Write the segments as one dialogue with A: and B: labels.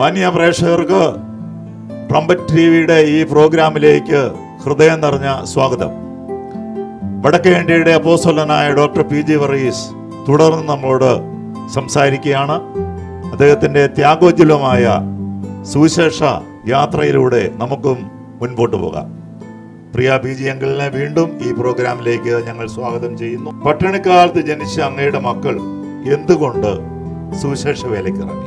A: മാന്യ പ്രേക്ഷകർക്ക് trumpet T വിയുടെ ഈ പ്രോഗ്രാമിലേക്ക് ഹൃദയം നിറഞ്ഞ സ്വാഗതം വടക്കേ ഇന്ത്യയുടെ അപ്പോസ്തലനായ ഡോക്ടർ പി ജി വർഗീസ് തുടർന്ന് നമ്മളോട് സംസാരിക്കുകയാണ് അദ്ദേഹത്തിൻ്റെ ത്യാഗോജ്വലമായ സുവിശേഷ യാത്രയിലൂടെ നമുക്കും മുൻപോട്ട് പോകാം പ്രിയ പി ജി അങ്കിളിനെ വീണ്ടും ഈ പ്രോഗ്രാമിലേക്ക് ഞങ്ങൾ സ്വാഗതം ചെയ്യുന്നു പട്ടിണിക്കാലത്ത് ജനിച്ച അങ്ങയുടെ മക്കൾ എന്തുകൊണ്ട് സുവിശേഷ വേലയ്ക്ക് ഇറങ്ങി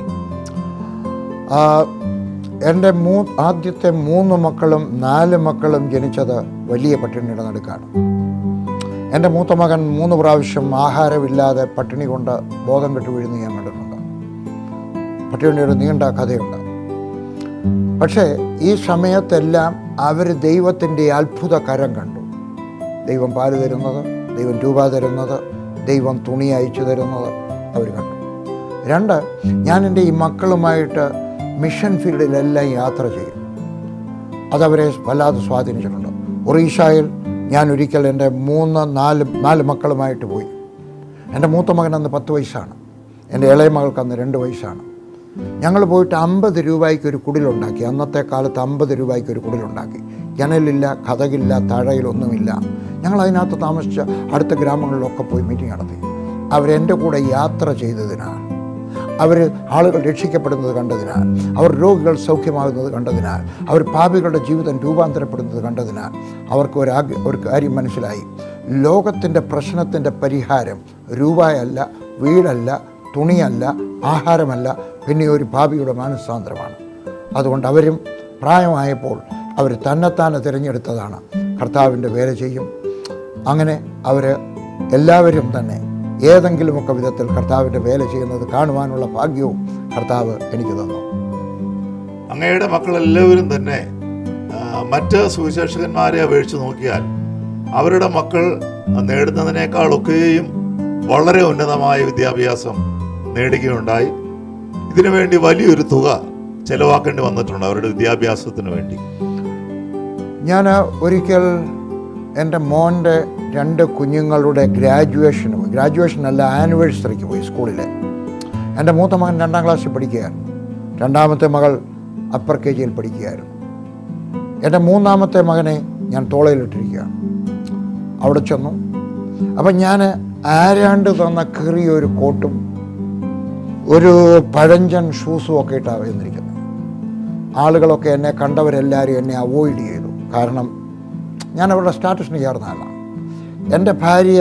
B: ആ, എൻ്റെ മൂ ആദ്യത്തെ മൂന്ന് മക്കളും നാല് മക്കളും ജനിച്ചത് വലിയ പട്ടിണിയുടെ നടുക്കാണ് എൻ്റെ മൂത്ത മകൻ മൂന്ന് പ്രാവശ്യം ആഹാരമില്ലാതെ പട്ടിണി കൊണ്ട് ബോധം കെട്ട് വീഴുന്ന ഞാൻ കണ്ടിട്ടുണ്ട് പട്ടിണിയുടെ ഒരു നീണ്ട കഥയുണ്ട് പക്ഷേ ഈ സമയത്തെല്ലാം അവർ ദൈവത്തിൻ്റെ അത്ഭുത കരം കണ്ടു ദൈവം പാല് തരുന്നത് ദൈവം രൂപ തരുന്നത് ദൈവം തുണി അയച്ചു തരുന്നത് അവർ കണ്ടു രണ്ട് ഞാൻ എൻ്റെ ഈ മക്കളുമായിട്ട് മിഷൻ ഫീൽഡിലെല്ലാം യാത്ര ചെയ്യും അതവരെ വല്ലാതെ സ്വാധീനിച്ചിട്ടുണ്ട് ഒറീഷയിൽ ഞാൻ ഒരിക്കൽ എൻ്റെ മൂന്ന് നാല് നാല് മക്കളുമായിട്ട് പോയി എൻ്റെ മൂത്ത മകൻ അന്ന് പത്ത് വയസ്സാണ് എൻ്റെ ഇളയ മകൾക്ക് അന്ന് രണ്ട് വയസ്സാണ് ഞങ്ങൾ പോയിട്ട് അമ്പത് രൂപയ്ക്ക് ഒരു കുടിലുണ്ടാക്കി അന്നത്തെ കാലത്ത് അമ്പത് രൂപയ്ക്ക് ഒരു കുടിലുണ്ടാക്കി ജനലില്ല കഥകില്ല താഴയിലൊന്നുമില്ല ഞങ്ങൾ അതിനകത്ത് താമസിച്ച അടുത്ത ഗ്രാമങ്ങളിലൊക്കെ പോയി മീറ്റിംഗ് നടത്തി അവരെൻ്റെ കൂടെ യാത്ര ചെയ്തതിനാൽ അവർ ആളുകൾ രക്ഷിക്കപ്പെടുന്നത് കണ്ടതിനാൽ അവർ രോഗികൾ സൗഖ്യമാകുന്നത് കണ്ടതിനാൽ അവർ പാപികളുടെ ജീവിതം രൂപാന്തരപ്പെടുന്നത് കണ്ടതിനാൽ അവർക്ക് ഒരു ആഗ്ര ഒരു കാര്യം മനസ്സിലായി ലോകത്തിൻ്റെ പ്രശ്നത്തിൻ്റെ പരിഹാരം രൂപയല്ല വീടല്ല തുണിയല്ല ആഹാരമല്ല പിന്നെ ഒരു പാപിയുടെ മാനസാന്തരമാണ് അതുകൊണ്ട് അവരും പ്രായമായപ്പോൾ അവർ തന്നെത്താനെ തിരഞ്ഞെടുത്തതാണ് കർത്താവിൻ്റെ വേല ചെയ്യും അങ്ങനെ അവർ എല്ലാവരും തന്നെ ഏതെങ്കിലുമൊക്കെ വിധത്തിൽ കർത്താവിൻ്റെ വേല ചെയ്യുന്നത് കാണുവാനുള്ള ഭാഗ്യവും കർത്താവ് എനിക്ക് തന്നു
A: അങ്ങയുടെ മക്കളെല്ലാവരും തന്നെ ആ, മറ്റ് സുവിശേഷകന്മാരെ അപേക്ഷിച്ച് നോക്കിയാൽ അവരുടെ മക്കൾ നേടുന്നതിനേക്കാളൊക്കെയും വളരെ ഉന്നതമായ വിദ്യാഭ്യാസം നേടുകയുണ്ടായി ഇതിനു വേണ്ടി വലിയൊരു തുക ചെലവാക്കേണ്ടി വന്നിട്ടുണ്ട് അവരുടെ വിദ്യാഭ്യാസത്തിന് വേണ്ടി
B: ഞാൻ ഒരിക്കൽ എൻ്റെ മോൻ്റെ രണ്ട് കുഞ്ഞുങ്ങളുടെ ഗ്രാജുവേഷന് പോയി ഗ്രാജുവേഷൻ അല്ല ആനിവേഴ്സറിക്ക് പോയി സ്കൂളിലെ എൻ്റെ മൂത്ത മകൻ രണ്ടാം ക്ലാസ്സിൽ പഠിക്കുകയായിരുന്നു രണ്ടാമത്തെ മകൾ അപ്പർ കെ ജിയിൽ പഠിക്കുകയായിരുന്നു എൻ്റെ മൂന്നാമത്തെ മകനെ ഞാൻ തോളയിലിട്ടിരിക്കുകയാണ് അവിടെ ചെന്നു അപ്പം ഞാൻ ആരാണ്ട് തന്ന കീറിയ ഒരു കോട്ടും ഒരു പഴഞ്ചൻ ഷൂസും ഒക്കെ ഇട്ടാണ് വന്നിരിക്കുന്നത് ആളുകളൊക്കെ എന്നെ കണ്ടവരെല്ലാവരും എന്നെ അവോയ്ഡ് ചെയ്തു കാരണം ഞാൻ അവരുടെ സ്റ്റാറ്റസിന് ചേർന്നതല്ല എൻ്റെ ഭാര്യ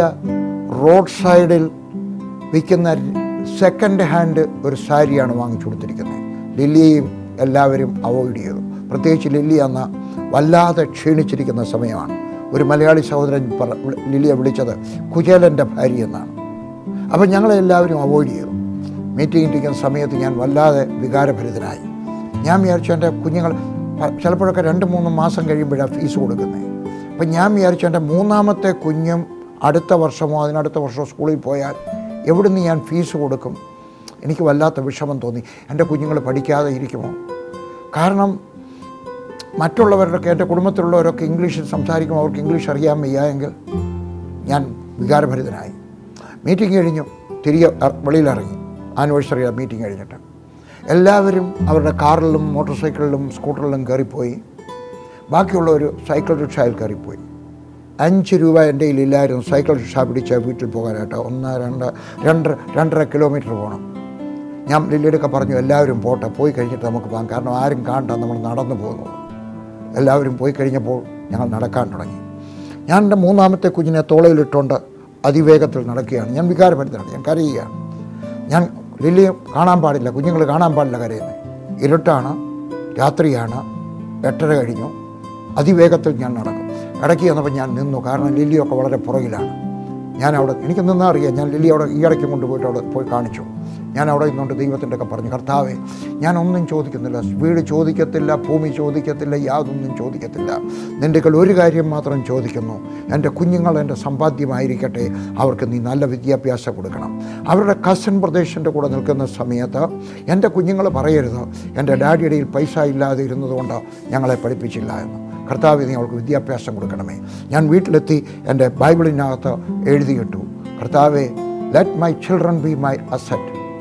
B: റോഡ് സൈഡിൽ വിൽക്കുന്ന സെക്കൻഡ് ഹാൻഡ് ഒരു സാരിയാണ് വാങ്ങിച്ചു കൊടുത്തിരിക്കുന്നത് ലില്ലിയെയും എല്ലാവരും അവോയ്ഡ് ചെയ്തു പ്രത്യേകിച്ച് ലില്ലി അന്ന് വല്ലാതെ ക്ഷീണിച്ചിരിക്കുന്ന സമയമാണ് ഒരു മലയാളി സഹോദരൻ പറ- ലില്ലിയെ വിളിച്ചത് കുചേലൻ്റെ ഭാര്യ എന്നാണ് അപ്പം ഞങ്ങളെ എല്ലാവരും അവോയ്ഡ് ചെയ്തു മീറ്റിംഗ് ഇരിക്കുന്ന സമയത്ത് ഞാൻ വല്ലാതെ വികാരഭരിതനായി ഞാൻ വിചാരിച്ചു എൻ്റെ കുഞ്ഞുങ്ങൾ പ- ചിലപ്പോഴൊക്കെ രണ്ട് മൂന്ന് മാസം കഴിയുമ്പോഴാണ് ഫീസ് കൊടുക്കുന്നത് അപ്പം ഞാൻ വിചാരിച്ചു എൻ്റെ മൂന്നാമത്തെ കുഞ്ഞും അടുത്ത വർഷമോ അതിനടുത്ത വർഷമോ സ്കൂളിൽ പോയാൽ എവിടുന്ന് ഞാൻ ഫീസ് കൊടുക്കും എനിക്ക് വല്ലാത്ത വിഷമം തോന്നി എൻ്റെ കുഞ്ഞുങ്ങൾ പഠിക്കാതെ ഇരിക്കുമോ കാരണം മറ്റുള്ളവരുടെയൊക്കെ എൻ്റെ കുടുംബത്തിലുള്ളവരൊക്കെ ഇംഗ്ലീഷിൽ സംസാരിക്കുമ്പോൾ അവർക്ക് ഇംഗ്ലീഷ് അറിയാൻ വയ്യ എങ്കിൽ ഞാൻ വികാരഭരിതനായി മീറ്റിംഗ് കഴിഞ്ഞു തിരികെ അ- വെളിയിലിറങ്ങി ആനിവേഴ്സറി മീറ്റിംഗ് കഴിഞ്ഞിട്ട് എല്ലാവരും അവരുടെ കാറിലും മോട്ടോർ സൈക്കിളിലും സ്കൂട്ടറിലും കയറിപ്പോയി ബാക്കിയുള്ളവർ സൈക്കിൾ റിക്ഷയിൽ കയറിപ്പോയി അഞ്ച് രൂപ എൻ്റെ കയ്യിലില്ലായിരുന്നു സൈക്കിൾ റിക്ഷ പിടിച്ച് വീട്ടിൽ പോകാനായിട്ട് ഒന്ന് രണ്ട് രണ്ട് രണ്ടര കിലോമീറ്റർ പോകണം ഞാൻ ലില്ലിയൊക്കെ പറഞ്ഞു എല്ലാവരും പോട്ടെ പോയി കഴിഞ്ഞിട്ട് നമുക്ക് പോകാം കാരണം ആരും കാണണ്ട നമ്മൾ നടന്നു പോകുന്നു എല്ലാവരും പോയി കഴിഞ്ഞപ്പോൾ ഞങ്ങൾ നടക്കാൻ തുടങ്ങി ഞാൻ എൻ്റെ മൂന്നാമത്തെ കുഞ്ഞിനെ തോളയിലിട്ടുകൊണ്ട് അതിവേഗത്തിൽ നടക്കുകയാണ് ഞാൻ വികാരപ്പെടുത്തുകയാണ് ഞാൻ കരയുകയാണ് ഞാൻ ലില്ലിയെ കാണാൻ പാടില്ല കുഞ്ഞുങ്ങൾ കാണാൻ പാടില്ല കരയുന്നത് ഇരുട്ടാണ് രാത്രിയാണ് എട്ടര കഴിഞ്ഞു അതിവേഗത്തിൽ ഞാൻ നടക്കും ഇടയ്ക്ക് ചെന്നപ്പോൾ ഞാൻ നിന്നു കാരണം ലില്ലിയൊക്കെ വളരെ പുറകിലാണ് ഞാൻ അവിടെ എനിക്ക് നിന്നാ അറിയാം ഞാൻ ലില്ലി അവിടെ ഈ ഇടയ്ക്ക് കൊണ്ടുപോയിട്ട് അവിടെ പോയി കാണിച്ചു ഞാൻ അവിടെ നിന്നുകൊണ്ട് ദൈവത്തിൻ്റെ ഒക്കെ പറഞ്ഞു കർത്താവേ ഞാനൊന്നും ചോദിക്കുന്നില്ല വീട് ചോദിക്കത്തില്ല ഭൂമി ചോദിക്കത്തില്ല യാതൊന്നും ചോദിക്കത്തില്ല നിൻ്റെ കയ്യിൽ ഒരു കാര്യം മാത്രം ചോദിക്കുന്നു എൻ്റെ കുഞ്ഞുങ്ങൾ എൻ്റെ സമ്പാദ്യമായിരിക്കട്ടെ അവർക്ക് നീ നല്ല വിദ്യാഭ്യാസം കൊടുക്കണം അവരുടെ കസിൻ പ്രദേശൻ്റെ കൂടെ നിൽക്കുന്ന സമയത്ത് എൻ്റെ കുഞ്ഞുങ്ങൾ പറയരുത് എൻ്റെ ഡാഡിയുടെ കയ്യിൽ പൈസ ഇല്ലാതെ ഇരുന്നതുകൊണ്ട് ഞങ്ങളെ പഠിപ്പിച്ചില്ല എന്ന് കർത്താവ് നീ അവൾക്ക് വിദ്യാഭ്യാസം കൊടുക്കണമേ ഞാൻ വീട്ടിലെത്തി എൻ്റെ ബൈബിളിനകത്ത് എഴുതിയിട്ടു കർത്താവെ let my children be my asset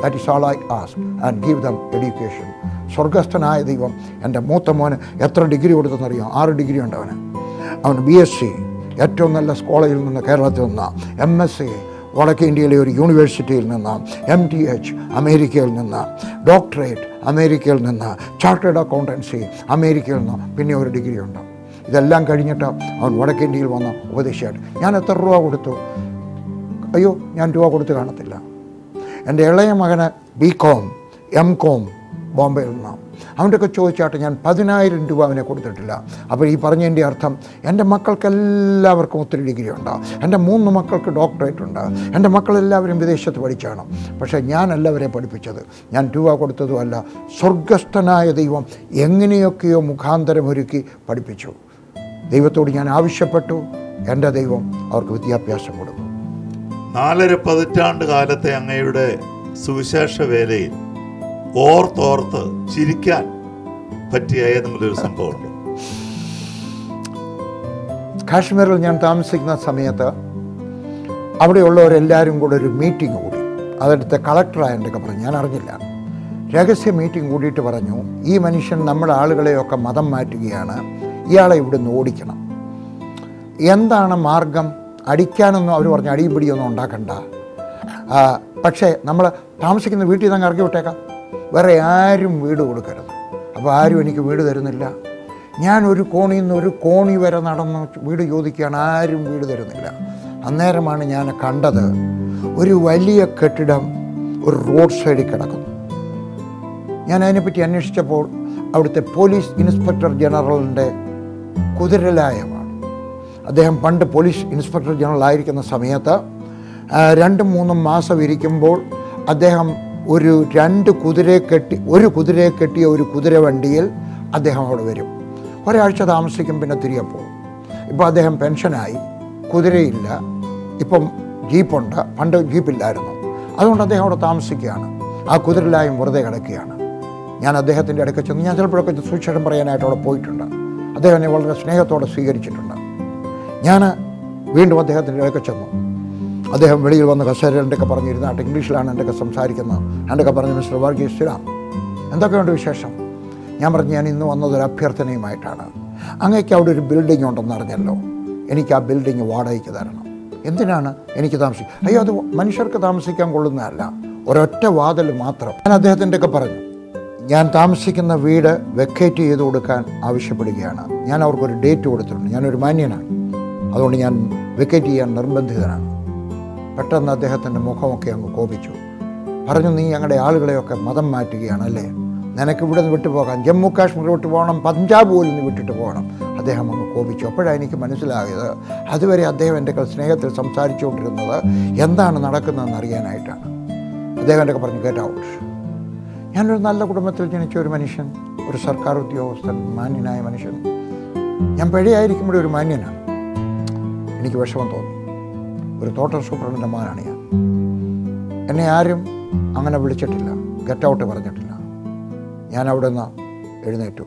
B: that is all I ask and give them education സ്വർഗസ്ഥനായ ദൈവം എൻ്റെ മൂത്ത മോന് എത്ര ഡിഗ്രി കൊടുത്തെന്നറിയാം ആറ് ഡിഗ്രി ഉണ്ട് അവന് അവൻ ബി എസ് സി ഏറ്റവും നല്ല കോളേജിൽ നിന്ന് കേരളത്തിൽ നിന്ന് എം എസ് സി വടക്കേ ഇന്ത്യയിലെ ഒരു യൂണിവേഴ്സിറ്റിയിൽ നിന്ന് എം ടി എച്ച് അമേരിക്കയിൽ നിന്ന് ഡോക്ടറേറ്റ് അമേരിക്കയിൽ നിന്ന് ചാർട്ടേഡ് അക്കൗണ്ടൻസി അമേരിക്കയിൽ നിന്ന് പിന്നെ ഒരു ഡിഗ്രി ഉണ്ട് ഇതെല്ലാം കഴിഞ്ഞിട്ട് അവൻ വടക്കേ ഇന്ത്യയിൽ വന്ന ഉപദേശിയായിട്ട് ഞാൻ എത്ര രൂപ കൊടുത്തു അയ്യോ ഞാൻ രൂപ കൊടുത്ത് കാണത്തില്ല എൻ്റെ ഇളയ മകന് ബി കോം എം കോം ബോംബെയിൽ നിന്നാണ് അവൻ്റെയൊക്കെ ചോദിച്ചാട്ട് ഞാൻ പതിനായിരം രൂപ അവനെ കൊടുത്തിട്ടില്ല അപ്പോൾ ഈ പറഞ്ഞതിൻ്റെ അർത്ഥം എൻ്റെ മക്കൾക്കെല്ലാവർക്കും ഒത്തിരി ഡിഗ്രി ഉണ്ട് എൻ്റെ മൂന്ന് മക്കൾക്ക് ഡോക്ടറേറ്റ് ഉണ്ട് എൻ്റെ മക്കളെല്ലാവരും വിദേശത്ത് പഠിച്ചാണ് പക്ഷേ ഞാനല്ല അവരെ പഠിപ്പിച്ചത് ഞാൻ രൂപ കൊടുത്തതുമല്ല സ്വർഗസ്ഥനായ ദൈവം എങ്ങനെയൊക്കെയോ മുഖാന്തരം ഒരുക്കി പഠിപ്പിച്ചു ദൈവത്തോട് ഞാൻ ആവശ്യപ്പെട്ടു എൻ്റെ ദൈവം അവർക്ക് വിദ്യാഭ്യാസം കൊടുത്തു
A: നാലര പതിറ്റാണ്ട് കാലത്തെ അങ്ങയുടെ സുവിശേഷ വേലയിൽ ഓർത്തോർത്ത് ചിരിക്കാൻ പറ്റിയ ഏതെങ്കിലും ഒരു സംഭവമുണ്ടോ
B: കാശ്മീരിൽ ഞാൻ താമസിക്കുന്ന സമയത്ത് അവിടെയുള്ളവരെല്ലാവരും കൂടെ ഒരു മീറ്റിംഗ് കൂടി അതെടുത്ത് കളക്ടറായതൊക്കെ പറഞ്ഞു ഞാൻ അറിഞ്ഞില്ല രഹസ്യ മീറ്റിംഗ് കൂടിയിട്ട് പറഞ്ഞു ഈ മനുഷ്യൻ നമ്മുടെ ആളുകളെയൊക്കെ മതം മാറ്റുകയാണ് ഇയാളെ ഇവിടുന്ന് ഓടിക്കണം എന്താണ് മാർഗം അടിക്കാനൊന്നും അവർ പറഞ്ഞു അടിയും പിടിയൊന്നും ഉണ്ടാക്കണ്ട ആ, പക്ഷേ നമ്മൾ താമസിക്കുന്ന വീട്ടിൽ നിന്ന് അങ്ങ് ഇറക്കി വിട്ടേക്കാം വേറെ ആരും വീട് കൊടുക്കരുത് അപ്പോൾ ആരും എനിക്ക് വീട് തരുന്നില്ല ഞാൻ ഒരു കോണിയിൽ നിന്ന് ഒരു കോണി വരെ നടന്ന് വീട് ചോദിക്കുകയാണ് ആരും വീട് തരുന്നില്ല അന്നേരമാണ് ഞാൻ കണ്ടത് ഒരു വലിയ കെട്ടിടം ഒരു റോഡ് സൈഡിൽ കിടക്കുന്നു ഞാൻ അതിനെപ്പറ്റി അന്വേഷിച്ചപ്പോൾ അവിടുത്തെ പോലീസ് ഇൻസ്പെക്ടർ ജനറലിൻ്റെ കുതിരലായമാണ് അദ്ദേഹം പണ്ട് പോലീസ് ഇൻസ്പെക്ടർ ജനറൽ ആയിരിക്കുന്ന സമയത്ത് ആ, രണ്ടും മൂന്നും മാസം ഇരിക്കുമ്പോൾ അദ്ദേഹം ഒരു രണ്ട് കുതിരയെ കെട്ടി ഒരു കുതിരയെ കെട്ടിയ ഒരു കുതിര വണ്ടിയിൽ അദ്ദേഹം അവിടെ വരും ഒരാഴ്ച താമസിക്കും പിന്നെ തിരികെ പോകും ഇപ്പോൾ അദ്ദേഹം പെൻഷനായി കുതിരയില്ല ഇപ്പം ജീപ്പുണ്ട് പണ്ട് ജീപ്പില്ലായിരുന്നു അതുകൊണ്ട് അദ്ദേഹം അവിടെ താമസിക്കുകയാണ് ആ കുതിരലായും വെറുതെ കിടക്കുകയാണ് ഞാൻ അദ്ദേഹത്തിൻ്റെ അടുക്ക ചെന്ന് ഞാൻ ചിലപ്പോഴൊക്കെ സുശേഷം പറയാനായിട്ട് അവിടെ പോയിട്ടുണ്ട് അദ്ദേഹം എന്നെ വളരെ സ്നേഹത്തോടെ സ്വീകരിച്ചിട്ടുണ്ട് ഞാൻ വീണ്ടും അദ്ദേഹത്തിൻ്റെ അടുക്ക ചെന്നു അദ്ദേഹം വെളിയിൽ വന്ന് കസേരൻ്റെയൊക്കെ പറഞ്ഞിരുന്നാട്ട് ഇംഗ്ലീഷിലാണ് എൻ്റെയൊക്കെ സംസാരിക്കുന്നത് എൻ്റെയൊക്കെ പറഞ്ഞു മിസ്റ്റർ വർഗീസ് ശ്രീറാം എന്തൊക്കെയുണ്ട് വിശേഷം ഞാൻ പറഞ്ഞു ഞാൻ ഇന്ന് വന്നതൊരു അഭ്യർത്ഥനയുമായിട്ടാണ് അങ്ങേക്ക് അവിടെ ഒരു ബിൽഡിംഗ് ഉണ്ടെന്ന് അറിഞ്ഞല്ലോ എനിക്ക് ആ ബിൽഡിംഗ് വാടകയ്ക്ക് തരണം എന്തിനാണ് എനിക്ക് താമസിക്കുക അയ്യോ അത് മനുഷ്യർക്ക് താമസിക്കാൻ കൊള്ളുന്നതല്ല ഒരൊറ്റ വാതിൽ മാത്രം ഞാൻ അദ്ദേഹത്തിൻ്റെ ഒക്കെ പറഞ്ഞു ഞാൻ താമസിക്കുന്ന വീട് വെക്കേറ്റ് ചെയ്ത് കൊടുക്കാൻ ആവശ്യപ്പെടുകയാണ് ഞാൻ അവർക്കൊരു ഡേറ്റ് കൊടുത്തിട്ടുണ്ട് ഞാനൊരു മാന്യനാണ് അതുകൊണ്ട് ഞാൻ വെക്കേറ്റ് ചെയ്യാൻ നിർബന്ധിതനാണ് പെട്ടെന്ന് അദ്ദേഹത്തിൻ്റെ മുഖമൊക്കെ അങ്ങ് കോപിച്ചു പറഞ്ഞു നീ ഞങ്ങളുടെ ആളുകളെയൊക്കെ മതം മാറ്റുകയാണ് അല്ലേ നിനക്ക് ഇവിടെ നിന്ന് വിട്ടുപോകാം ജമ്മു കാശ്മീർ വിട്ടു പോകണം പഞ്ചാബ് പോലും നിന്ന് വിട്ടിട്ട് പോകണം അദ്ദേഹം അങ്ങ് കോപിച്ചു അപ്പോഴാണ് എനിക്ക് മനസ്സിലായത് അതുവരെ അദ്ദേഹം എൻ്റെ കയ്യിൽ സ്നേഹത്തിൽ സംസാരിച്ചുകൊണ്ടിരുന്നത് എന്താണ് നടക്കുന്നതെന്ന് അറിയാനായിട്ടാണ് അദ്ദേഹം എൻ്റെ പറഞ്ഞു ഗെറ്റ് ഔട്ട് ഞാനൊരു നല്ല കുടുംബത്തിൽ ജനിച്ച ഒരു മനുഷ്യൻ ഒരു സർക്കാർ ഉദ്യോഗസ്ഥൻ മാന്യനായ മനുഷ്യൻ ഞാൻ പിഴയായിരിക്കുമ്പോഴേ ഒരു മാന്യനാണ് എനിക്ക് വിഷമം തോന്നി ഒരു തോട്ടം സൂപ്രണ്ടിൻ്റെ മകനാണ് ഞാൻ എന്നെ ആരും അങ്ങനെ വിളിച്ചിട്ടില്ല ഗെറ്റ് ഔട്ട് പറഞ്ഞിട്ടില്ല ഞാൻ അവിടെ നിന്ന് എഴുന്നേറ്റു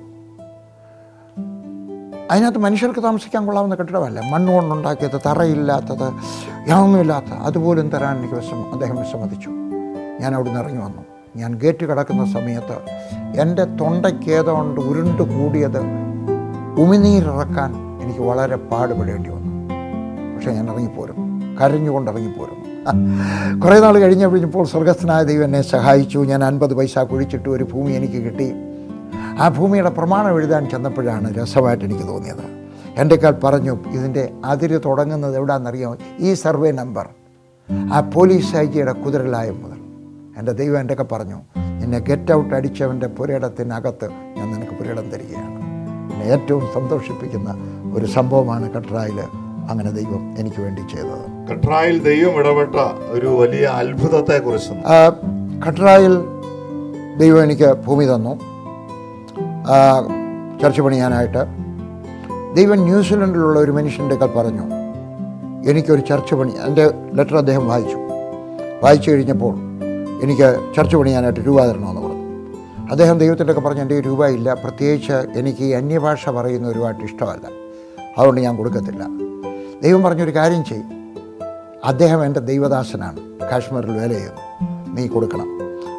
B: അതിനകത്ത് മനുഷ്യർക്ക് താമസിക്കാൻ കൊള്ളാവുന്ന കെട്ടിടമല്ല മണ്ണ് കൊണ്ടുണ്ടാക്കിയത് തറയില്ലാത്തത് യാതൊന്നുമില്ലാത്ത അതുപോലും തരാൻ എനിക്ക് വിഷം അദ്ദേഹം വിസമ്മതിച്ചു ഞാൻ അവിടെ നിന്ന് ഇറങ്ങി വന്നു ഞാൻ ഗേറ്റ് കിടക്കുന്ന സമയത്ത് എൻ്റെ തൊണ്ടയ്ക്ക് ഏതോ കൊണ്ട് ഉരുണ്ട് കൂടിയത് ഉമിനീരിറക്കാൻ എനിക്ക് വളരെ പാടുപെടേണ്ടി വന്നു പക്ഷേ ഞാൻ ഇറങ്ങിപ്പോരും കരഞ്ഞുകൊണ്ട് ഇറങ്ങിപ്പോരും കുറേ നാൾ കഴിഞ്ഞപ്പോൾ സ്വർഗസ്ഥനായ ദൈവം എന്നെ സഹായിച്ചു ഞാൻ അൻപത് പൈസ കുഴിച്ചിട്ട് ഒരു ഭൂമി എനിക്ക് കിട്ടി ആ ഭൂമിയുടെ പ്രമാണം എഴുതാൻ ചെന്നപ്പോഴാണ് രസമായിട്ട് എനിക്ക് തോന്നിയത് എൻ്റെ കാൽ പറഞ്ഞു ഇതിൻ്റെ അതിര് തുടങ്ങുന്നത് എവിടെയാണെന്നറിയാമോ ഈ സർവേ നമ്പർ ആ പോലീസ് ഐജിയുടെ കുതിരലായം മുതൽ എൻ്റെ ദൈവം എൻ്റെ ഒക്കെ പറഞ്ഞു നിന്നെ ഗെറ്റ് ഔട്ട് അടിച്ചവൻ്റെ പുരയിടത്തിനകത്ത് ഞാൻ നിനക്ക് പുരയിടം തരികയാണ് എന്നെ ഏറ്റവും സന്തോഷിപ്പിക്കുന്ന ഒരു സംഭവമാണ് കട്രായിൽ അങ്ങനെ ദൈവം എനിക്ക് വേണ്ടി ചെയ്തത്
A: കട്രായിൽ ദൈവം ഇടപെട്ട ഒരു വലിയ അത്ഭുതത്തെ കുറിച്ച്
B: ആ, കട്രായിൽ ദൈവം എനിക്ക് ഭൂമി തന്നു ആ, ചർച്ച പണിയാനായിട്ട് ദൈവം ന്യൂസിലൻഡിലുള്ള ഒരു മനുഷ്യൻ്റെ ഒക്കെ പറഞ്ഞു എനിക്കൊരു ചർച്ച പണി എൻ്റെ ലെറ്റർ അദ്ദേഹം വായിച്ചു വായിച്ചു കഴിഞ്ഞപ്പോൾ എനിക്ക് ചർച്ച പണിയാനായിട്ട് രൂപ തരണമെന്ന് പറഞ്ഞു അദ്ദേഹം ദൈവത്തിൻ്റെ ഒക്കെ പറഞ്ഞു എൻ്റെ രൂപ ഇല്ല പ്രത്യേകിച്ച് എനിക്ക് ഈ അന്യഭാഷ പറയുന്നവരുമായിട്ട് ഇഷ്ടമല്ല അതുകൊണ്ട് ഞാൻ കൊടുക്കത്തില്ല ദൈവം പറഞ്ഞൊരു കാര്യം ചെയ്യും അദ്ദേഹം എൻ്റെ ദൈവദാസനാണ് കാശ്മീരിൽ വേല ചെയ്യുന്നു നീ കൊടുക്കണം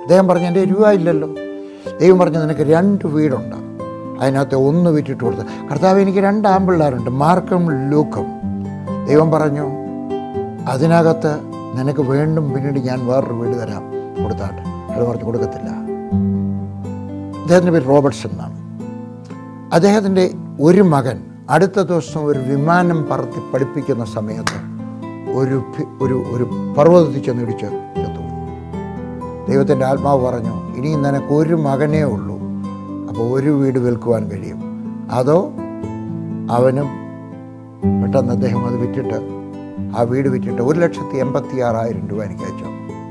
B: അദ്ദേഹം പറഞ്ഞു എൻ്റെ രൂപ ഇല്ലല്ലോ ദൈവം പറഞ്ഞു നിനക്ക് രണ്ട് വീടുണ്ട് അതിനകത്ത് ഒന്ന് വിറ്റിട്ട് കൊടുത്ത് കർത്താവ് എനിക്ക് രണ്ട് ആമ്പിള്ളേരുണ്ട് മാർക്കും ലൂക്കും ദൈവം പറഞ്ഞു അതിനകത്ത് നിനക്ക് വീണ്ടും പിന്നീട് ഞാൻ വേറൊരു വീട് തരാം കൊടുത്താട്ടെ അത് പറഞ്ഞു കൊടുക്കത്തില്ല അദ്ദേഹത്തിൻ്റെ പേര് റോബർട്ട്സൺ എന്നാണ് അദ്ദേഹത്തിൻ്റെ ഒരു മകൻ അടുത്ത ദിവസം ഒരു വിമാനം പറത്തി പഠിപ്പിക്കുന്ന സമയത്ത് ഒരു ഭി- ഒരു ഒരു പർവ്വതത്തിൽ ചെന്ന് ഇടിച്ച് ചത്തുപോയി ദൈവത്തിൻ്റെ ആത്മാവ് പറഞ്ഞു ഇനി നിനക്ക് ഒരു മകനേ ഉള്ളൂ അപ്പോൾ ഒരു വീട് വിൽക്കുവാൻ കഴിയും അതോ അവനും പെട്ടെന്ന് അദ്ദേഹം അത് വിറ്റിട്ട് ആ വീട് വിറ്റിട്ട് ഒരു ലക്ഷത്തി എൺപത്തി ആറായിരം രൂപ എനിക്ക് അയച്ചു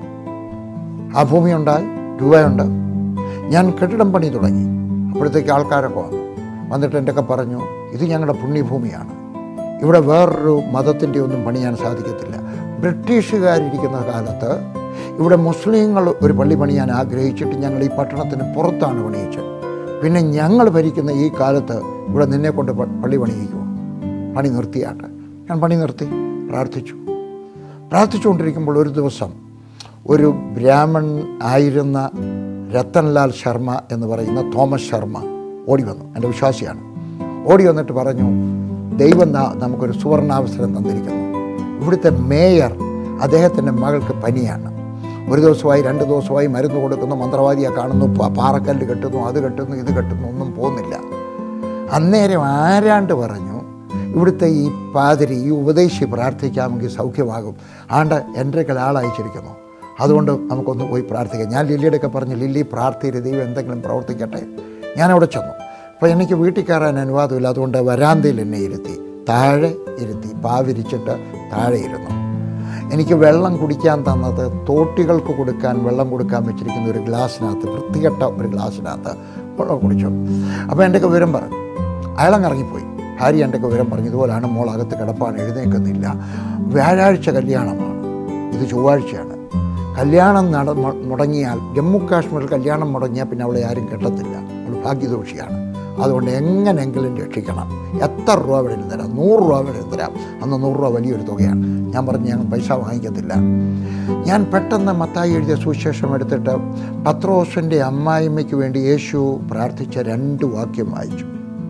B: ആ ഭൂമിയുണ്ടായി രൂപയുണ്ട് ഞാൻ കെട്ടിടം പണി തുടങ്ങി അപ്പോഴത്തേക്ക് ആൾക്കാരൊക്കെ വന്നു വന്നിട്ട് എൻ്റെ ഒക്കെ പറഞ്ഞു ഇത് ഞങ്ങളുടെ പുണ്യഭൂമിയാണ് ഇവിടെ വേറൊരു മതത്തിൻ്റെ ഒന്നും പണിയാൻ സാധിക്കത്തില്ല ബ്രിട്ടീഷുകാരിരിക്കുന്ന കാലത്ത് ഇവിടെ മുസ്ലിങ്ങൾ ഒരു പള്ളി പണിയാൻ ആഗ്രഹിച്ചിട്ട് ഞങ്ങൾ ഈ പട്ടണത്തിന് പുറത്താണ് പണിയിച്ചത് പിന്നെ ഞങ്ങൾ ഭരിക്കുന്ന ഈ കാലത്ത് ഇവിടെ നിന്നെ കൊണ്ട് പ- പള്ളി പണിയിക്കുമോ പണി നിർത്തിയാട്ടെ ഞാൻ പണി നിർത്തി പ്രാർത്ഥിച്ചു പ്രാർത്ഥിച്ചുകൊണ്ടിരിക്കുമ്പോൾ ഒരു ദിവസം ഒരു ബ്രാഹ്മൺ ആയിരുന്ന രത്തൻലാൽ ശർമ്മ എന്ന് പറയുന്ന തോമസ് ശർമ്മ ഓടി വന്നു എൻ്റെ വിശ്വാസിയാണ് ഓടി വന്നിട്ട് പറഞ്ഞു ദൈവം നാ- നമുക്കൊരു സുവർണാവസരം തന്നിരിക്കുന്നു ഇവിടുത്തെ മേയർ അദ്ദേഹത്തിൻ്റെ മകൾക്ക് പനിയാണ് ഒരു ദിവസമായി രണ്ട് ദിവസമായി മരുന്ന് കൊടുക്കുന്നു മന്ത്രവാദിയെ കാണുന്നു പ- പാറക്കല്ല് കെട്ടുന്നു അത് കെട്ടുന്നു ഇത് കെട്ടുന്നു ഒന്നും പോകുന്നില്ല അന്നേരം ആരാണ്ട് പറഞ്ഞു ഇവിടുത്തെ ഈ പാതിരി ഈ ഉപദേശി പ്രാർത്ഥിക്കാമെങ്കിൽ സൗഖ്യമാകും ആണ്ട് എൻ്റെ കയ്യിൽ ആളയച്ചിരിക്കുന്നു അതുകൊണ്ട് നമുക്കൊന്ന് പോയി പ്രാർത്ഥിക്കാം ഞാൻ ലില്ലിയുടെയൊക്കെ പറഞ്ഞു ലില്ലി പ്രാർത്ഥിയില്ല ദൈവം എന്തെങ്കിലും പ്രവർത്തിക്കട്ടെ ഞാൻ അവിടെ ചെന്നു അപ്പോൾ എനിക്ക് വീട്ടിൽ കയറാൻ അനുവാദമില്ല അതുകൊണ്ട് വരാന്തയിൽ എന്നെ ഇരുത്തി താഴെ ഇരുത്തി പാവിരിച്ചിട്ട് താഴെ ഇരുന്നു എനിക്ക് വെള്ളം കുടിക്കാൻ തന്നത് തോട്ടികൾക്ക് കൊടുക്കാൻ വെള്ളം കൊടുക്കാൻ വെച്ചിരിക്കുന്ന ഒരു ഗ്ലാസ്സിനകത്ത് വൃത്തികെട്ട ഒരു ഗ്ലാസ്സിനകത്ത് വെള്ളം കുടിച്ചു അപ്പോൾ എൻ്റെയൊക്കെ വിവരം പറഞ്ഞു അയാളങ്ങ് ഇറങ്ങിപ്പോയി ഭാര്യ എൻ്റെയൊക്കെ വിവരം പറഞ്ഞു ഇതുപോലാണ് മോൾ അകത്ത് കിടപ്പാണ് എഴുന്നേൽക്കുന്നില്ല വ്യാഴാഴ്ച കല്യാണമാണ് ഇത് ചൊവ്വാഴ്ചയാണ് കല്യാണം നട മു- മുടങ്ങിയാൽ ജമ്മു കാശ്മീരിൽ കല്യാണം മുടങ്ങിയാൽ പിന്നെ അവളെ ആരും കെട്ടത്തില്ല അവൾ ഭാഗ്യദോഷിയാണ് അതുകൊണ്ട് എങ്ങനെയെങ്കിലും രക്ഷിക്കണം എത്ര രൂപ വേണേലും തരാം നൂറ് രൂപ വേണേലും തരാം അന്ന് നൂറ് രൂപ വലിയൊരു തുകയാണ് ഞാൻ പറഞ്ഞു ഞങ്ങൾ പൈസ വാങ്ങിക്കത്തില്ല ഞാൻ പെട്ടെന്ന് മത്തായി എഴുതിയ സുവിശേഷം എടുത്തിട്ട് പത്രോസിൻ്റെ അമ്മായിമ്മയ്ക്ക് വേണ്ടി യേശു പ്രാർത്ഥിച്ച രണ്ട് വാക്യം വായിച്ചു